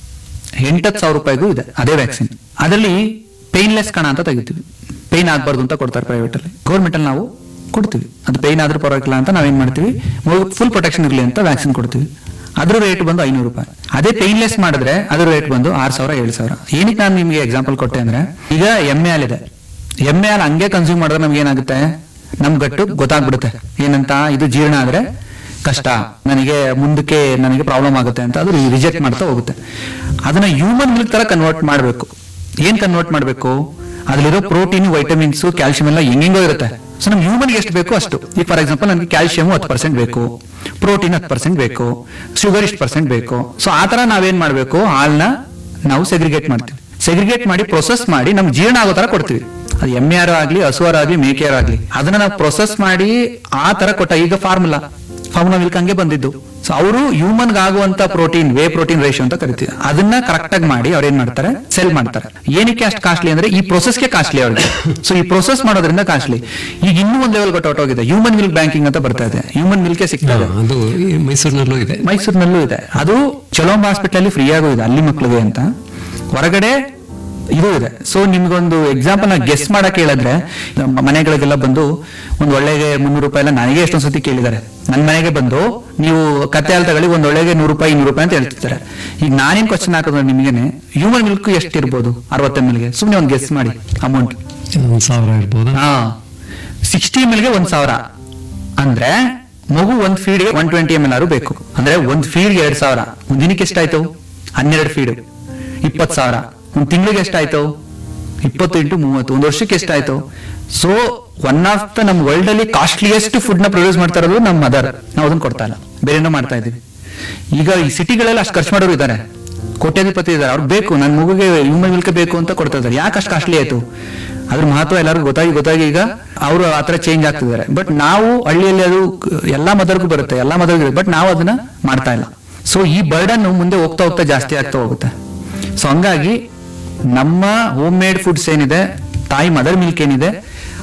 ಎಂಟತ್ತು ಸಾವಿರ ರೂಪಾಯಿಗೂ ಇದೆ ಅದೇ ವ್ಯಾಕ್ಸಿನ್ ಅದರಲ್ಲಿ ಪೇನ್ಲೆಸ್ ಕಣ ಅಂತ ತೆಗಿತೀವಿ ಪೇನ್ ಆಗ್ಬಾರ್ದು ಅಂತ ಕೊಡ್ತಾರೆ ಪ್ರೈವೇಟ್ ಅಲ್ಲಿ ಗೌರ್ಮೆಂಟ್ ಅಲ್ಲಿ ನಾವು ಕೊಡ್ತೀವಿ ಅದು ಪೇನ್ ಆದ್ರೂ ಪರವಾಗಿಲ್ಲ ಅಂತ ನಾವೇನ್ ಮಾಡ್ತೀವಿ ಫುಲ್ ಪ್ರೊಟೆಕ್ಷನ್ ಇರಲಿ ಅಂತ ವ್ಯಾಕ್ಸಿನ್ ಕೊಡ್ತೀವಿ ಅದ್ರ ರೇಟ್ ಬಂದು ಐನೂರು ರೂಪಾಯಿ ಅದೇ ಪೇನ್ಲೆಸ್ ಮಾಡಿದ್ರೆ ಅದ್ರ ರೇಟ್ ಬಂದು ಆರ್ ಸಾವಿರ ಏಳು ಸಾವಿರ ಏನಕ್ಕೆ ನಾನು ನಿಮ್ಗೆ ಎಕ್ಸಾಂಪಲ್ ಕೊಟ್ಟೆ ಅಂದ್ರೆ ಈಗ ಎಮ್ಮೆ ಹಾಲಿದೆ ಎಮ್ಮೆ ಹಾಲು ಹಂಗೆ ಕನ್ಸ್ಯೂಮ್ ಮಾಡಿದ್ರೆ ನಮ್ಗೆ ಏನಾಗುತ್ತೆ ನಮ್ ಗಟ್ಟು ಗೊತ್ತಾಗ್ಬಿಡುತ್ತೆ ಏನಂತ ಇದು ಜೀರ್ಣ ಆದ್ರೆ ಕಷ್ಟ ನನಗೆ ಮುಂದಕ್ಕೆ ನನಗೆ ಪ್ರಾಬ್ಲಮ್ ಆಗುತ್ತೆ ಅಂತ ಅದು ರಿಜೆಕ್ಟ್ ಮಾಡ್ತಾ ಹೋಗುತ್ತೆ ಅದನ್ನ ಹ್ಯೂಮನ್ ಮಿಲ್ಕ್ ತರ ಕನ್ವರ್ಟ್ ಮಾಡಬೇಕು ಏನ್ ಕನ್ವರ್ಟ್ ಮಾಡಬೇಕು ಅದ್ರಲ್ಲಿರೋ ಪ್ರೋಟೀನ್ ವೈಟಮಿನ್ಸ್ ಕ್ಯಾಲ್ಸಿಯಂ ಎಲ್ಲ ಹೆಂಗೆಂಗೋ ಇರುತ್ತೆ ಸೊ ನಮ್ ಹ್ಯೂಮನ್ ಎಷ್ಟು ಬೇಕು ಅಷ್ಟು ಈಗ ಫಾರ್ ಎಕ್ಸಾಂಪಲ್ ನನಗೆ ಕ್ಯಾಲ್ಸಿಯಂ ಹತ್ತು ಪರ್ಸೆಂಟ್ ಬೇಕು ಪ್ರೋಟೀನ್ ಹತ್ತು ಪರ್ಸೆಂಟ್ ಬೇಕು ಶುಗರ್ ಇಷ್ಟು ಪರ್ಸೆಂಟ್ ಬೇಕು ಸೊ ಆ ತರ ನಾವೇನ್ ಮಾಡ್ಬೇಕು ಹಾಲ್ನ ನಾವು ಸೆಗ್ರಿಗೇಟ್ ಮಾಡ್ತೀವಿ ಸೆಗ್ರಿಗೇಟ್ ಮಾಡಿ ಪ್ರೊಸೆಸ್ ಮಾಡಿ ನಮ್ಗೆ ಜೀರ್ಣ ಆಗೋ ತರ ಕೊಡ್ತೀವಿ ಅದು ಎಮ್ಮೆ ಆಗ್ಲಿ ಹಸುವಾರಾಗ್ಲಿ ಮೇಕೆಯಾರಾಗ್ಲಿ ಅದನ್ನ ನಾವು ಪ್ರೊಸೆಸ್ ಮಾಡಿ ಆ ತರ ಕೊಟ್ಟ ಈಗ ಫಾರ್ಮುಲಾ ಫಾರ್ಮುಲಾ ಮಿಲ್ಕ್ ಹಂಗೆ ಬಂದಿದ್ದು ಸೊ ಅವರು ಹ್ಯೂಮನ್ ಆಗುವಂತ ಪ್ರೋಟೀನ್ ವೇ ಪ್ರೋಟೀನ್ ರೇಷಿಯೋ ಅಂತ ಕರಿತೀವಿ ಅದನ್ನ ಕರೆಕ್ಟ್ ಆಗಿ ಮಾಡಿ ಅವ್ರು ಏನ್ ಮಾಡ್ತಾರೆ ಸೆಲ್ ಮಾಡ್ತಾರೆ ಏನಕ್ಕೆ ಅಷ್ಟು ಕಾಸ್ಟ್ಲಿ ಅಂದ್ರೆ ಈ ಪ್ರೊಸೆಸ್ಗೆ ಕಾಸ್ಟ್ಲಿ ಅವ್ರಿಗೆ ಸೊ ಈ ಪ್ರೊಸೆಸ್ ಮಾಡೋದ್ರಿಂದ ಕಾಸ್ಟ್ಲಿ ಈಗ ಇನ್ನೂ ಒಂದ್ ಲೆವೆಲ್ ಹೊಟ್ಟೋಗಿದೆ ಹ್ಯೂಮನ್ ಮಿಲ್ಕ್ ಬ್ಯಾಂಕಿಂಗ್ ಅಂತ ಬರ್ತಾ ಇದೆ ಹ್ಯೂಮನ್ ಮಿಲ್ಕೆ ಸಿಗ್ತಾ ಇದೆ ಅದು ಈ ಮೈಸೂರಿನಲ್ಲೂ ಇದೆ ಮೈಸೂರಿನಲ್ಲೂ ಇದೆ ಅದು ಚಲೋಂಬ ಹಾಸ್ಪಿಟಲ್ ಅಲ್ಲಿ ಫ್ರೀ ಆಗೂ ಇದೆ ಅಲ್ಲಿ ಮಕ್ಳಿಗೆ ಅಂತ ಹೊರಗಡೆ ಇದು ಇದೆ ಸೊ ನಿಮ್ಗೊಂದು ಎಕ್ಸಾಂಪಲ್ ನಾ ಗೆಸ್ ಮಾಡಕ್ ಹೇಳಿದ್ರೆ ನಮ್ಮ ಮನೆಗಳಿಗೆಲ್ಲ ಬಂದು ಒಂದು ಒಳ್ಳೆಗೆ ಮುನ್ನೂರು ರೂಪಾಯಿ ಎಲ್ಲ ನನಗೆ ಎಷ್ಟೊಂದ್ ಸತಿ ಕೇಳಿದ್ದಾರೆ ನನ್ನ ಮನೆಗೆ ಬಂದು ನೀವು ಕತ್ತೆ ಹಾಲು ತಗೊಳ್ಳಿ ಒಂದ್ ಒಳ್ಳೆಗೆ ನೂರು ರೂಪಾಯಿ ಇನ್ನೂರು ರೂಪಾಯಿ ಅಂತ ಹೇಳ್ತಿರ್ತಾರೆ ಈಗ ನಾನೇನ್ ಕ್ವಶನ್ ಹಾಕಿದ್ರೆ ನಿಮ್ಗೆನೆ ಹ್ಯೂಮನ್ ಮಿಲ್ಕ್ ಎಷ್ಟು ಇರ್ಬೋದು ಅರವತ್ತು ಎಮ್ ಎಲ್ಗೆ ಸುಮ್ನೆ ಒಂದು ಗೆಸ್ ಮಾಡಿ ಅಮೌಂಟ್ ಒಂದ್ ಸಾವಿರ ಇರ್ಬೋದಾ ಹಾ ಸಿಕ್ಸ್ಟಿ ಎಮ್ ಎಲ್ಗೆ ಒಂದ್ ಸಾವಿರ ಅಂದ್ರೆ ಮಗು ಒಂದ್ ಫೀಡ್ಗೆ ಒನ್ ಟ್ವೆಂಟಿ ಎಮ್ ಎಲ್ ಆರು ಬೇಕು ಅಂದ್ರೆ ಒಂದ್ ಫೀಡ್ಗೆ ಎರಡ್ ಸಾವಿರ ಒಂದ್ ದಿನಕ್ಕೆ ಎಷ್ಟಾಯ್ತು ಹನ್ನೆರಡು ಫೀಡ್ ಇಪ್ಪತ್ ಸಾವಿರ ಒಂದ್ ತಿಂಗಳಿಗೆ ಎಷ್ಟಾಯ್ತು ಇಪ್ಪತ್ತು ಇಂಟು ಮೂವತ್ತು ಒಂದ್ ವರ್ಷಕ್ಕೆ ಎಷ್ಟಾಯ್ತು ಸೊ ಒನ್ ಆಫ್ ದ ನಮ್ ವರ್ಲ್ಡ್ ಅಲ್ಲಿ ಕಾಸ್ಟ್ಲಿಯೆಸ್ಟ್ ಫುಡ್ ನ ಪ್ರೊಡ್ಯೂಸ್ ಮಾಡ್ತಾ ಇರೋದು ನಮ್ಮ ಮದರ್ ನಾವು ಅದನ್ನ ಕೊಡ್ತಾ ಇಲ್ಲ ಬೇರೆನೋ ಮಾಡ್ತಾ ಇದೀವಿ ಈಗ ಈ ಸಿಟಿಗಳೆಲ್ಲ ಅಷ್ಟು ಖರ್ಚು ಮಾಡೋರು ಇದ್ದಾರೆ ಕೋಟ್ಯಾಧಿಪತಿ ಇದ್ದಾರೆ ಅವ್ರಿಗೆ ಬೇಕು ನನ್ನ ಮಗುಗೆ ಹ್ಯೂಮನ್ ಮಿಲ್ಕ್ ಬೇಕು ಅಂತ ಕೊಡ್ತಾ ಇದ್ದಾರೆ ಯಾಕೆ ಅಷ್ಟು ಕಾಸ್ಟ್ಲಿ ಆಯ್ತು ಅದ್ರ ಮಹತ್ವ ಎಲ್ಲರಿಗೂ ಗೊತ್ತಾಗಿ ಗೊತ್ತಾಗಿ ಈಗ ಅವರು ಆತರ ಚೇಂಜ್ ಆಗ್ತಿದ್ದಾರೆ ಬಟ್ ನಾವು ಹಳ್ಳಿಯಲ್ಲಿ ಅದು ಕ- ಎಲ್ಲಾ ಮದರ್ಗೂ ಬರುತ್ತೆ ಎಲ್ಲಾ ಮದರ್ಗೂ ಬಟ್ ನಾವು ಅದನ್ನ ಮಾಡ್ತಾ ಇಲ್ಲ ಸೊ ಈ ಬರ್ಡನ್ ಮುಂದೆ ಹೋಗ್ತಾ ಹೋಗ್ತಾ ಜಾಸ್ತಿ ಆಗ್ತಾ ಹೋಗುತ್ತೆ ಸೊ ಹಂಗಾಗಿ ನಮ್ಮ ಹೋಮ್ ಮೇಡ್ ಫುಡ್ಸ್ ಏನಿದೆ ತಾಯಿ ಮದರ್ ಮಿಲ್ಕ್ ಏನಿದೆ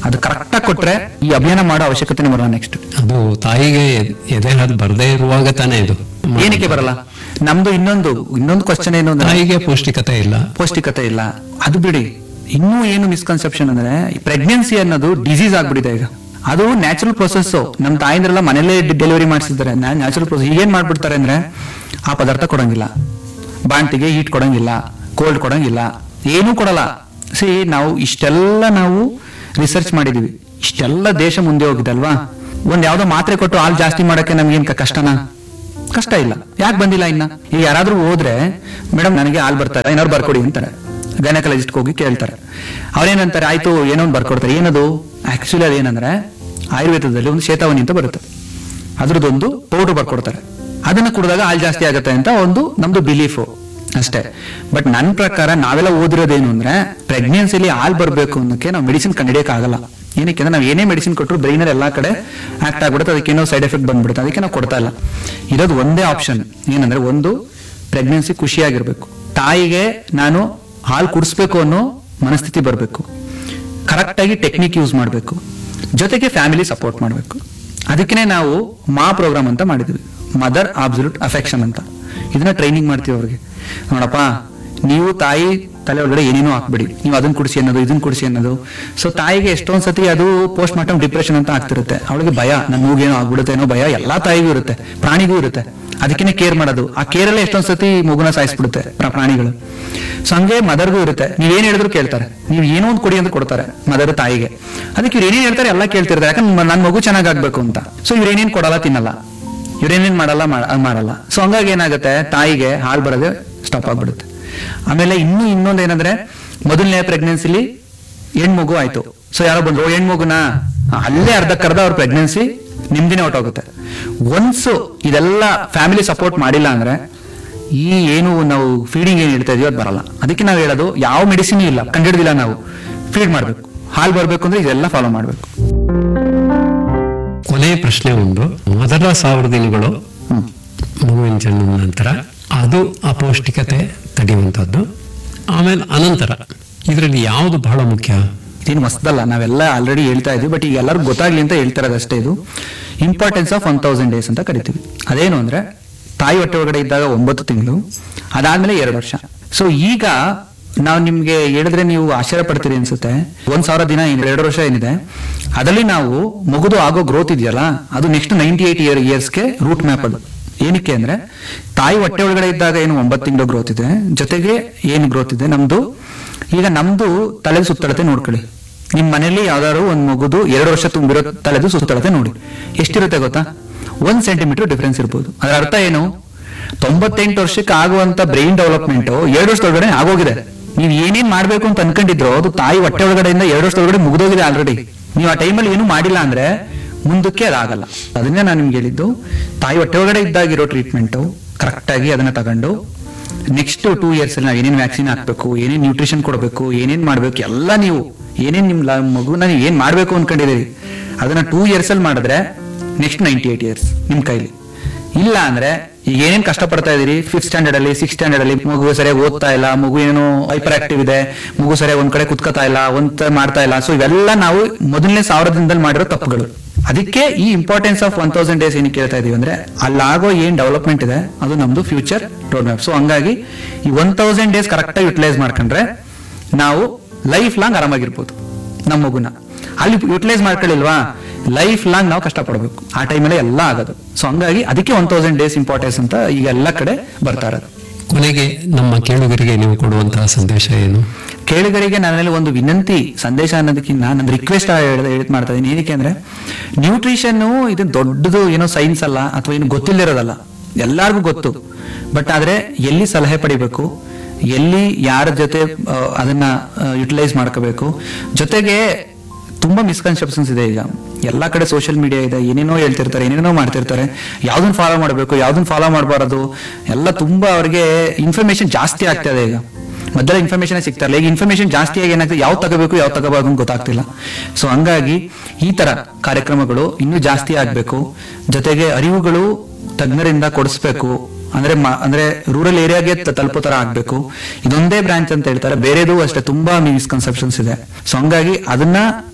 ಅದು ಕರೆಕ್ಟಾಗಿ ಕೊಟ್ರೆ ಈ ಅಭಿಯಾನ ಮಾಡೋ ಅವಶ್ಯಕತೆನೇ ಬರಲ್ಲ ನೆಕ್ಸ್ಟ್ ಅದು ತಾಯಿಗೆ ಎದೆ- ಎದೆ ಹಾಲು ಬರದೇ ಇರುವಾಗ ತಾನೇ ಇದು ಏನಕ್ಕೆ ಬರಲ್ಲ ನಮ್ದು ಇನ್ನೊಂದು ಇನ್ನೊಂದು ಕ್ವಶನ್ ಏನು ಅಂದ್ರೆ ತಾಯಿಗೆ ಪೌಷ್ಟಿಕತೆ ಇಲ್ಲ ಪೌಷ್ಟಿಕತೆ ಇಲ್ಲ ಅದು ಬಿಡಿ ಇನ್ನೂ ಏನು ಮಿಸ್ಕನ್ಸೆಪ್ಷನ್ ಅಂದ್ರೆ ಪ್ರೆಗ್ನೆನ್ಸಿ ಅನ್ನೋದು ಡಿಸೀಸ್ ಆಗ್ಬಿಟ್ಟಿದೆ ಈಗ ಅದು ನ್ಯಾಚುರಲ್ ಪ್ರೊಸೆಸ್ ನಮ್ಮ ತಾಯಿಂದ್ರೆಲ್ಲ ಮನೇಲೇ ಡೆಲಿವರಿ ಮಾಡಿಸಿದ್ದಾರೆ ನ್ಯಾಚುರಲ್ ಪ್ರೊಸೆಸ್ ಏನ್ ಮಾಡ್ಬಿಡ್ತಾರೆ ಅಂದ್ರೆ ಆ ಪದಾರ್ಥ ಕೊಡಂಗಿಲ್ಲ ಬಾಣ್ತಿಗೆ ಹೀಟ್ ಕೊಡಂಗಿಲ್ಲ ಕೋಲ್ಡ್ ಕೊಡಂಗಿಲ್ಲ ಏನೂ ಕೊಡಲ್ಲ ಸಿ ನಾವು ಇಷ್ಟೆಲ್ಲ ನಾವು ರಿಸರ್ಚ್ ಮಾಡಿದೀವಿ ಇಷ್ಟೆಲ್ಲ ದೇಶ ಮುಂದೆ ಹೋಗಿದೆ ಅಲ್ವಾ ಒಂದ್ ಯಾವ್ದೋ ಮಾತ್ರೆ ಕೊಟ್ಟು ಹಾಲು ಜಾಸ್ತಿ ಮಾಡಕ್ಕೆ ನಮ್ಗೇನ್ ಕ- ಕಷ್ಟನಾ ಕಷ್ಟ ಇಲ್ಲ ಯಾಕೆ ಬಂದಿಲ್ಲ ಇನ್ನ ಈಗ ಯಾರಾದ್ರೂ ಹೋದ್ರೆ ಮೇಡಮ್ ನನಗೆ ಹಾಲು ಬರ್ತಾರೆ ಏನಾದ್ರು ಬರ್ಕೊಡಿ ಅಂತಾರೆ ಗೈನಕಾಲಜಿಸ್ಟ್ ಹೋಗಿ ಕೇಳ್ತಾರೆ ಅವ್ರೇನಂತಾರೆ ಆಯ್ತು ಏನೋ ಒಂದು ಬರ್ಕೊಡ್ತಾರೆ ಏನದು ಆಕ್ಚುಲಿ ಅದೇನಂದ್ರೆ ಆಯುರ್ವೇದದಲ್ಲಿ ಒಂದು ಶೇತಾವನಿ ಅಂತ ಬರುತ್ತೆ ಅದ್ರದ್ದೊಂದು ಪೌಡರ್ ಬರ್ಕೊಡ್ತಾರೆ ಅದನ್ನ ಕುಡಿದಾಗ ಹಾಲು ಜಾಸ್ತಿ ಆಗುತ್ತೆ ಅಂತ ಒಂದು ನಮ್ದು ಬಿಲೀಫು ಅಷ್ಟೇ ಬಟ್ ನನ್ನ ಪ್ರಕಾರ ನಾವೆಲ್ಲ ಓದಿರೋದೇನು ಅಂದ್ರೆ ಪ್ರೆಗ್ನೆನ್ಸಿಲಿ ಹಾಲು ಬರಬೇಕು ಅನ್ನೋಕೆ ನಾವು ಮೆಡಿಸಿನ್ ಕಂಡಿಡಿಯಕ್ ಆಗಲ್ಲ ಏನಕ್ಕೆ ಅಂದ್ರೆ ನಾವು ಏನೇ ಮೆಡಿಸಿನ್ ಕೊಟ್ಟರು ಬ್ರೈನಲ್ಲಿ ಎಲ್ಲಾ ಕಡೆ ಆಕ್ಟ್ ಆಗ್ಬಿಡುತ್ತೆ ಅದಕ್ಕೆ ಏನೋ ಸೈಡ್ ಎಫೆಕ್ಟ್ ಬಂದ್ಬಿಡುತ್ತೆ ಅದಕ್ಕೆ ನಾವು ಕೊಡ್ತಾ ಇಲ್ಲ ಇರೋದು ಒಂದೇ ಆಪ್ಷನ್ ಏನಂದ್ರೆ ಒಂದು ಪ್ರೆಗ್ನೆನ್ಸಿ ಖುಷಿಯಾಗಿರ್ಬೇಕು ತಾಯಿಗೆ ನಾನು ಹಾಲು ಕುಡಿಸ್ಬೇಕು ಅನ್ನೋ ಮನಸ್ಥಿತಿ ಬರಬೇಕು ಕರೆಕ್ಟಾಗಿ ಟೆಕ್ನಿಕ್ ಯೂಸ್ ಮಾಡಬೇಕು ಜೊತೆಗೆ ಫ್ಯಾಮಿಲಿ ಸಪೋರ್ಟ್ ಮಾಡಬೇಕು ಅದಕ್ಕೆ ನಾವು ಮಾ ಪ್ರೋಗ್ರಾಮ್ ಅಂತ ಮಾಡಿದ್ವಿ ಮದರ್ ಅಬ್ಸಲ್ಯೂಟ್ ಅಫೆಕ್ಷನ್ ಅಂತ ಇದನ್ನ ಟ್ರೈನಿಂಗ್ ಮಾಡ್ತೀವಿ ಅವ್ರಿಗೆ ನೋಡಪ್ಪ ನೀವು ತಾಯಿ ತಲೆ ಒಳಗಡೆ ಏನೇನೋ ಹಾಕ್ಬಿಡಿ ನೀವು ಅದನ್ನ ಕುಡಿಸಿ ಅನ್ನೋದು ಇದನ್ನ ಕುಡಿಸಿ ಅನ್ನೋದು ಸೊ ತಾಯಿಗೆ ಎಷ್ಟೊಂದ್ ಸತಿ ಅದು ಪೋಸ್ಟ್ ಮಾರ್ಟಮ್ ಡಿಪ್ರೆಷನ್ ಅಂತ ಆಗ್ತಿರುತ್ತೆ ಅವಳಿಗೆ ಭಯ ನನ್ನ ಮೂಗೇನೋ ಆಗ್ಬಿಡುತ್ತೆ ಅನ್ನೋ ಭಯ ಎಲ್ಲಾ ತಾಯಿಗೂ ಇರುತ್ತೆ ಪ್ರಾಣಿಗೂ ಇರುತ್ತೆ ಅದಕ್ಕೆ ಕೇರ್ ಮಾಡೋದು ಆ ಕೇರಲ್ಲೇ ಎಷ್ಟೊಂದ್ ಸತಿ ಮಗುನ ಸಾಯಿಸ್ಬಿಡುತ್ತೆ ಪ್ರ- ಪ್ರಾಣಿಗಳು ಸೊ ಹಂಗೆ ಮದರ್ಗೂ ಇರುತ್ತೆ ನೀವೇನ್ ಹೇಳಿದ್ರು ಕೇಳ್ತಾರೆ ನೀವು ಏನೋ ಒಂದು ಕೊಡಿ ಅಂತ ಕೊಡ್ತಾರೆ ಮದರ್ ತಾಯಿಗೆ ಅದಕ್ಕೆ ಇವ್ರು ಏನೇನ್ ಹೇಳ್ತಾರೆ ಎಲ್ಲ ಕೇಳ್ತಿರ್ತಾರೆ ಯಾಕಂದ್ರೆ ನನ್ನ ಮಗು ಚೆನ್ನಾಗಾಗ್ಬೇಕು ಅಂತ ಸೊ ಇವ್ರು ಏನೇನ್ ಕೊಡಲ್ಲ ತಿನ್ನಲ್ಲ ಇವ್ರೇನೇನ್ ಮಾಡಲ್ಲ ಮಾಡ- ಮಾಡಲ್ಲ ಸೊ ಹಂಗಾಗಿ ಏನಾಗುತ್ತೆ ತಾಯಿಗೆ ಹಾಲು ಬರೋದೇ ಸ್ಟಾಪ್ ಆಗ್ಬಿಡುತ್ತೆ ಆಮೇಲೆ ಇನ್ನೂ ಇನ್ನೊಂದು ಏನಂದ್ರೆ ಮೊದಲನೇ ಪ್ರೆಗ್ನೆನ್ಸಿಲಿ ಹೆಣ್ಮಗು ಆಯ್ತು ಸೊ ಯಾರೋ ಬಂದ್ರು "ಓ, ಹೆಣ್ಮಗುನ ಅಲ್ಲೇ ಅರ್ಧಕ್ಕರ್ಧ ಅವ್ರ ಪ್ರೆಗ್ನೆನ್ಸಿ ನಿಮ್ದಿನೇ ಹೊಟ್ಟೋಗುತ್ತೆ ಒನ್ಸ್ ಇದೆಲ್ಲ ಫ್ಯಾಮಿಲಿ ಸಪೋರ್ಟ್ ಮಾಡಿಲ್ಲ ಅಂದ್ರೆ ಈ ಏನು ನಾವು ಫೀಡಿಂಗ್ ಏನ್ ಇಡ್ತಾ ಇದೀವಿ ಅದು ಬರಲ್ಲ ಅದಕ್ಕೆ ನಾವು ಹೇಳೋದು ಯಾವ ಮೆಡಿಸಿನ್ ಇಲ್ಲ ಕಂಡಿಡ್ದಿಲ್ಲ ನಾವು ಫೀಡ್ ಮಾಡ್ಬೇಕು ಹಾಲು ಬರ್ಬೇಕು ಅಂದ್ರೆ ಇದೆಲ್ಲ ಫಾಲೋ ಮಾಡ್ಬೇಕು ಕೊನೆಯ ಪ್ರಶ್ನೆ ಒಂದು ಮೊದಲ ಸಾವಿರ ದಿನಗಳು ಹ್ಮ್ ಮಗುವಿನ ಜನ್ಮದ ನಂತರ ಅದು ಅಪೌಷ್ಟಿಕತೆ ತಡೆಯುವಂಥದ್ದು ಆಮೇಲೆ ಅನಂತರ ಇದರಲ್ಲಿ ಯಾವುದು ಬಹಳ ಮುಖ್ಯ ಇದೇನು ಹೊಸದಲ್ಲ ನಾವೆಲ್ಲ ಆಲ್ರೆಡಿ ಹೇಳ್ತಾ ಇದ್ವಿ ಬಟ್ ಈಗ ಎಲ್ಲರಿಗೂ ಗೊತ್ತಾಗ್ಲಿ ಅಂತ ಹೇಳ್ತಾ ಇರೋದಷ್ಟೇ ಇದು importance of one thousand days ಅಂತ ಕರಿತೀವಿ ಅದೇನು ಅಂದ್ರೆ ತಾಯಿ ಹೊಟ್ಟೆ ಒಳಗಡೆ ಇದ್ದಾಗ ಒಂಬತ್ತು ತಿಂಗಳು ಅದಾದ್ಮೇಲೆ ಎರಡು ವರ್ಷ ಸೊ ಈಗ ನಾವು ನಿಮ್ಗೆ ಹೇಳಿದ್ರೆ ನೀವು ಆಶ್ಚರ್ಯ ಪಡ್ತೀರಿ ಅನ್ಸುತ್ತೆ ಒಂದ್ ಸಾವಿರ ದಿನ ಏನು ಎರಡು ವರ್ಷ ಏನಿದೆ ಅದರಲ್ಲಿ ನಾವು ಮಗುದು ಆಗೋ ಗ್ರೋತ್ ಇದೆಯಲ್ಲ ಅದು ನೆಕ್ಸ್ಟ್ ನೈಂಟಿ ಏಟ್ ಇಯರ್ ಇಯರ್ಸ್ಗೆ ರೂಟ್ ಮ್ಯಾಪ್ ಅದು ಏನಕ್ಕೆ ಅಂದ್ರೆ ತಾಯಿ ಹೊಟ್ಟೆ ಒಳಗಡೆ ಇದ್ದಾಗ ಏನು ಒಂಬತ್ತು ತಿಂಗಳು ಗ್ರೋತ್ ಇದೆ ಜೊತೆಗೆ ಏನು ಗ್ರೋತ್ ಇದೆ ನಮ್ದು ಈಗ ನಮ್ದು ತಲೆ ಸುತ್ತಳತೆ ನೋಡ್ಕೊಳ್ಳಿ ನಿಮ್ ಮನೇಲಿ ಯಾವ್ದಾದ್ರು ಒಂದ್ ಮಗುದು ಎರಡು ವರ್ಷ ತುಂಬಿರೋ ತಲೆದು ಸುತ್ತಳತೆ ನೋಡಿ ಎಷ್ಟಿರುತ್ತೆ ಗೊತ್ತಾ ಒಂದ್ ಸೆಂಟಿಮೀಟರ್ ಡಿಫ್ರೆನ್ಸ್ ಇರ್ಬೋದು ಅದರ ಅರ್ಥ ಏನು ತೊಂಬತ್ತೆಂಟು ವರ್ಷಕ್ಕೆ ಆಗುವಂತ ಬ್ರೈನ್ ಡೆವಲಪ್ಮೆಂಟ್ ಎರಡು ವರ್ಷದೊಳಗಡೆ ಆಗೋಗಿದೆ ನೀವು ಏನೇನ್ ಮಾಡ್ಬೇಕು ಅಂತ ಅನ್ಕೊಂಡಿದ್ರು ಅದು ತಾಯಿ ಹೊಟ್ಟೆ ಒಳಗಡೆಯಿಂದ ಎರಡು ವರ್ಷದೊಳಗಡೆ ಮುಗಿದೋಗಿದೆ ಆಲ್ರೆಡಿ ನೀವು ಆ ಟೈಮಲ್ಲಿ ಏನು ಮಾಡಿಲ್ಲ ಅಂದ್ರೆ ಮುಂದಕ್ಕೆ ಅದಾಗಲ್ಲ ಅದನ್ನೇ ನಾನು ನಿಮ್ಗೆ ಹೇಳಿದ್ದು ತಾಯಿ ಹೊಟ್ಟೆ ಒಳಗಡೆ ಇದ್ದಾಗಿರೋ ಟ್ರೀಟ್ಮೆಂಟ್ ಕರೆಕ್ಟ್ ಆಗಿ ಅದನ್ನ ತಗೊಂಡು ನೆಕ್ಸ್ಟ್ ಟೂ ಇಯರ್ಸ್ ಅಲ್ಲಿ ನಾವು ಏನೇನ್ ವ್ಯಾಕ್ಸಿನ್ ಹಾಕ್ಬೇಕು ಏನೇನ್ ನ್ಯೂಟ್ರಿಷನ್ ಕೊಡಬೇಕು ಏನೇನ್ ಮಾಡ್ಬೇಕು ಎಲ್ಲ ನೀವು ಏನೇನ್ ನಿಮ್ ಲ- ಮಗುನ ನೀವು ಏನ್ ಮಾಡ್ಬೇಕು ಅನ್ಕೊಂಡಿದ್ದೀರಿ ಅದನ್ನ ಟೂ ಇಯರ್ಸ್ ಅಲ್ಲಿ ಮಾಡಿದ್ರೆ ನೆಕ್ಸ್ಟ್ ನೈಂಟಿ ಏಟ್ ಇಯರ್ಸ್ ನಿಮ್ ಕೈಲಿ ಇಲ್ಲ ಅಂದ್ರೆ ಈಗ ಏನೇನ್ ಕಷ್ಟ ಪಡ್ತಾ ಇದೀರಿ ಫಿಫ್ತ್ ಸ್ಟ್ಯಾಂಡರ್ಡ್ ಅಲ್ಲಿ ಸಿಕ್ಸ್ ಸ್ಟ್ಯಾಂಡರ್ಡ್ ಅಲ್ಲಿ ಮಗು ಸರಿಯಾಗಿ ಓದ್ತಾ ಇಲ್ಲ ಮಗು ಏನೋ ಹೈಪರ್ ಆಕ್ಟಿವ್ ಇದೆ ಮಗು ಸರಿಯಾಗಿ ಒಂದ್ ಕಡೆ ಕುತ್ಕೋತಾ ಇಲ್ಲ ಒಂದ್ ಮಾಡ್ತಾ ಇಲ್ಲ ಸೊ ಇವೆಲ್ಲ ನಾವು ಮೊದಲನೇ ಸಾವಿರ ದಿನದಲ್ಲಿ ಮಾಡಿರೋ ತಪ್ಪುಗಳು ಅದಕ್ಕೆ ಈ importance of one thousand days ಏನಕ್ಕೆ ಕೇಳ್ತಾ ಇದೀವಿ ಅಂದ್ರೆ ಅಲ್ಲಾಗೋ ಏನ್ ಡೆವಲಪ್ಮೆಂಟ್ ಇದೆ ಅದು ನಮ್ದು ಫ್ಯೂಚರ್ ರೋಡ್ ಮ್ಯಾಪ್ ಸೊ ಹಂಗಾಗಿ ಈ ಒನ್ ತೌಸಂಡ್ ಡೇಸ್ ಕರೆಕ್ಟ್ ಆಗಿ ಯುಟಿಲೈಸ್ ಮಾಡ್ಕೊಂಡ್ರೆ ನಾವು ಲೈಫ್ ಲಾಂಗ್ ಆರಾಮಾಗಿರ್ಬೋದು ನಮ್ಮ ಮಗುನ ಅಲ್ಲಿ ಯುಟಿಲೈಸ್ ಮಾಡ್ಕೊಳ್ಳಿಲ್ವಾ ಲೈಫ್ ಲಾಂಗ್ ನಾವು ಕಷ್ಟಪಡಬೇಕು ಆ ಟೈಮಲ್ಲಿ ಎಲ್ಲ ಆಗೋದು ಸೊ ಹಂಗಾಗಿ ಅದಕ್ಕೆ ಒನ್ ತೌಸಂಡ್ ಡೇಸ್ ಇಂಪಾರ್ಟೆನ್ಸ್ ಅಂತ ಈಗ ಎಲ್ಲ ಕಡೆ ಬರ್ತಾ ಇರೋದು ಕೊನೆಗೆ ನಮ್ಮ ಕೇಳುಗರಿಗೆ ನೀವು ಕೊಡುವಂತಹ ಸಂದೇಶ ಏನು ಕೇಳಿಗರಿಗೆ ನನ್ನಲ್ಲಿ ಒಂದು ವಿನಂತಿ ಸಂದೇಶ ಅನ್ನೋದಕ್ಕಿಂತ ನಾನು ರಿಕ್ವೆಸ್ಟ್ ಹೇಳಿದ್ ಮಾಡ್ತಾ ಇದ್ದೀನಿ ಏನಕ್ಕೆ ಅಂದ್ರೆ ನ್ಯೂಟ್ರಿಷನ್ ಇದು ದೊಡ್ಡದು ಏನೋ ಸೈನ್ಸ್ ಅಲ್ಲ ಅಥವಾ ಏನು ಗೊತ್ತಿಲ್ಲದಿರೋದಲ್ಲ ಎಲ್ಲಾರ್ಗೂ ಗೊತ್ತು ಬಟ್ ಆದ್ರೆ ಎಲ್ಲಿ ಸಲಹೆ ಪಡಿಬೇಕು ಎಲ್ಲಿ ಯಾರ ಜೊತೆ ಆ, ಅದನ್ನ ಯುಟಿಲೈಸ್ ಮಾಡ್ಕೋಬೇಕು ಜೊತೆಗೆ ತುಂಬಾ ಮಿಸ್ಕನ್ಸೆಪ್ಷನ್ಸ್ ಇದೆ ಈಗ ಎಲ್ಲಾ ಕಡೆ ಸೋಷಿಯಲ್ ಮೀಡಿಯಾ ಇದೆ ಏನೇನೋ ಹೇಳ್ತಿರ್ತಾರೆ ಏನೇನೋ ಮಾಡ್ತಿರ್ತಾರೆ ಯಾವ್ದನ್ನ ಫಾಲೋ ಮಾಡಬೇಕು ಯಾವ್ದನ್ನ ಫಾಲೋ ಮಾಡಬಾರದು ಎಲ್ಲ ತುಂಬಾ ಅವ್ರಿಗೆ ಇನ್ಫಾರ್ಮೇಶನ್ ಜಾಸ್ತಿ ಆಗ್ತಾ ಇದೆ ಈಗ ಮೊದಲ ಇನ್ಫಾರ್ಮೇಶನ್ ಸಿಗ್ತಾ ಇಲ್ಲ ಈಗ ಇನ್ಫಾರ್ಮೇಶನ್ ಜಾಸ್ತಿ ಆಗಿ ಏನಾಗ್ತದೆ ಯಾವ ತಗೋಬೇಕು ಯಾವ ತಗೋಬಾರ್ದು ಅಂತ ಗೊತ್ತಾಗ್ತಿಲ್ಲ ಸೊ ಹಂಗಾಗಿ ಈ ತರ ಕಾರ್ಯಕ್ರಮಗಳು ಇನ್ನೂ ಜಾಸ್ತಿ ಆಗ್ಬೇಕು ಜೊತೆಗೆ ಅರಿವುಗಳು ತಜ್ಞರಿಂದ ಕೊಡಿಸ್ಬೇಕು ಅಂದ್ರೆ ಮ- ಅಂದ್ರೆ ರೂರಲ್ ಏರಿಯಾಗೆ ತಲುಪೋ ತರ ಆಗ್ಬೇಕು ಇದೊಂದೇ ಬ್ರಾಂಚ್ ಅಂತ ಹೇಳ್ತಾರೆ ಬೇರೆದು ಅಷ್ಟೇ ತುಂಬಾ ಮಿಸ್ಕನ್ಸೆಪ್ಷನ್ಸ್ ಇದೆ ಸೊ ಹಂಗಾಗಿ ಅದನ್ನ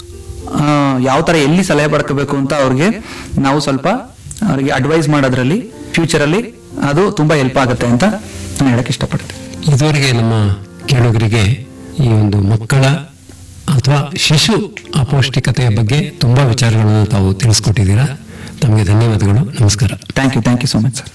ಯಾವ ತರ ಎಲ್ಲಿ ಸಲಹೆ ಪಡ್ಕೋಬೇಕು ಅಂತ ಅವ್ರಿಗೆ ನಾವು ಸ್ವಲ್ಪ ಅವ್ರಿಗೆ ಅಡ್ವೈಸ್ ಮಾಡೋದ್ರಲ್ಲಿ ಫ್ಯೂಚರ್ ಅಲ್ಲಿ ಅದು ತುಂಬಾ ಹೆಲ್ಪ್ ಆಗುತ್ತೆ ಅಂತ ನಾನು ಹೇಳಕ್ ಇಷ್ಟಪಡ್ತೀನಿ ಇದುವರೆಗೆ ನಮ್ಮ ಕೇಳುಗರಿಗೆ ಈ ಒಂದು ಮಕ್ಕಳ ಅಥವಾ ಶಿಶು ಅಪೌಷ್ಟಿಕತೆಯ ಬಗ್ಗೆ ತುಂಬಾ ವಿಚಾರಗಳನ್ನು ತಾವು ತಿಳಿಸ್ಕೊಟ್ಟಿದ್ದೀರಾ ತಮಗೆ ಧನ್ಯವಾದಗಳು ನಮಸ್ಕಾರ thank you thank you so much sir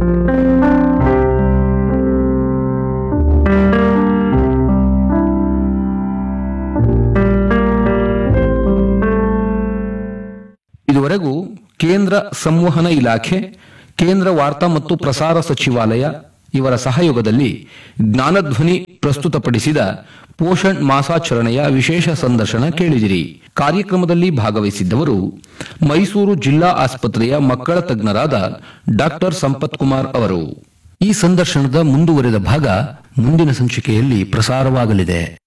ಇದುವರೆಗೂ ಕೇಂದ್ರ ಸಂವಹನ ಇಲಾಖೆ ಕೇಂದ್ರ ವಾರ್ತಾ ಮತ್ತು ಪ್ರಸಾರ ಸಚಿವಾಲಯ ಇವರ ಸಹಯೋಗದಲ್ಲಿ ಜ್ಞಾನಧ್ವನಿ ಪ್ರಸ್ತುತಪಡಿಸಿದ ಪೋಷಣ್ ಮಾಸಾಚರಣೆಯ ವಿಶೇಷ ಸಂದರ್ಶನ ಕೇಳಿದಿರಿ ಕಾರ್ಯಕ್ರಮದಲ್ಲಿ ಭಾಗವಹಿಸಿದ್ದವರು ಮೈಸೂರು ಜಿಲ್ಲಾ ಆಸ್ಪತ್ರೆಯ ಮಕ್ಕಳ ತಜ್ಞರಾದ ಡಾಕ್ಟರ್ ಸಂಪತ್ ಕುಮಾರ್ ಅವರು ಈ ಸಂದರ್ಶನದ ಮುಂದುವರೆದ ಭಾಗ ಮುಂದಿನ ಸಂಚಿಕೆಯಲ್ಲಿ ಪ್ರಸಾರವಾಗಲಿದೆ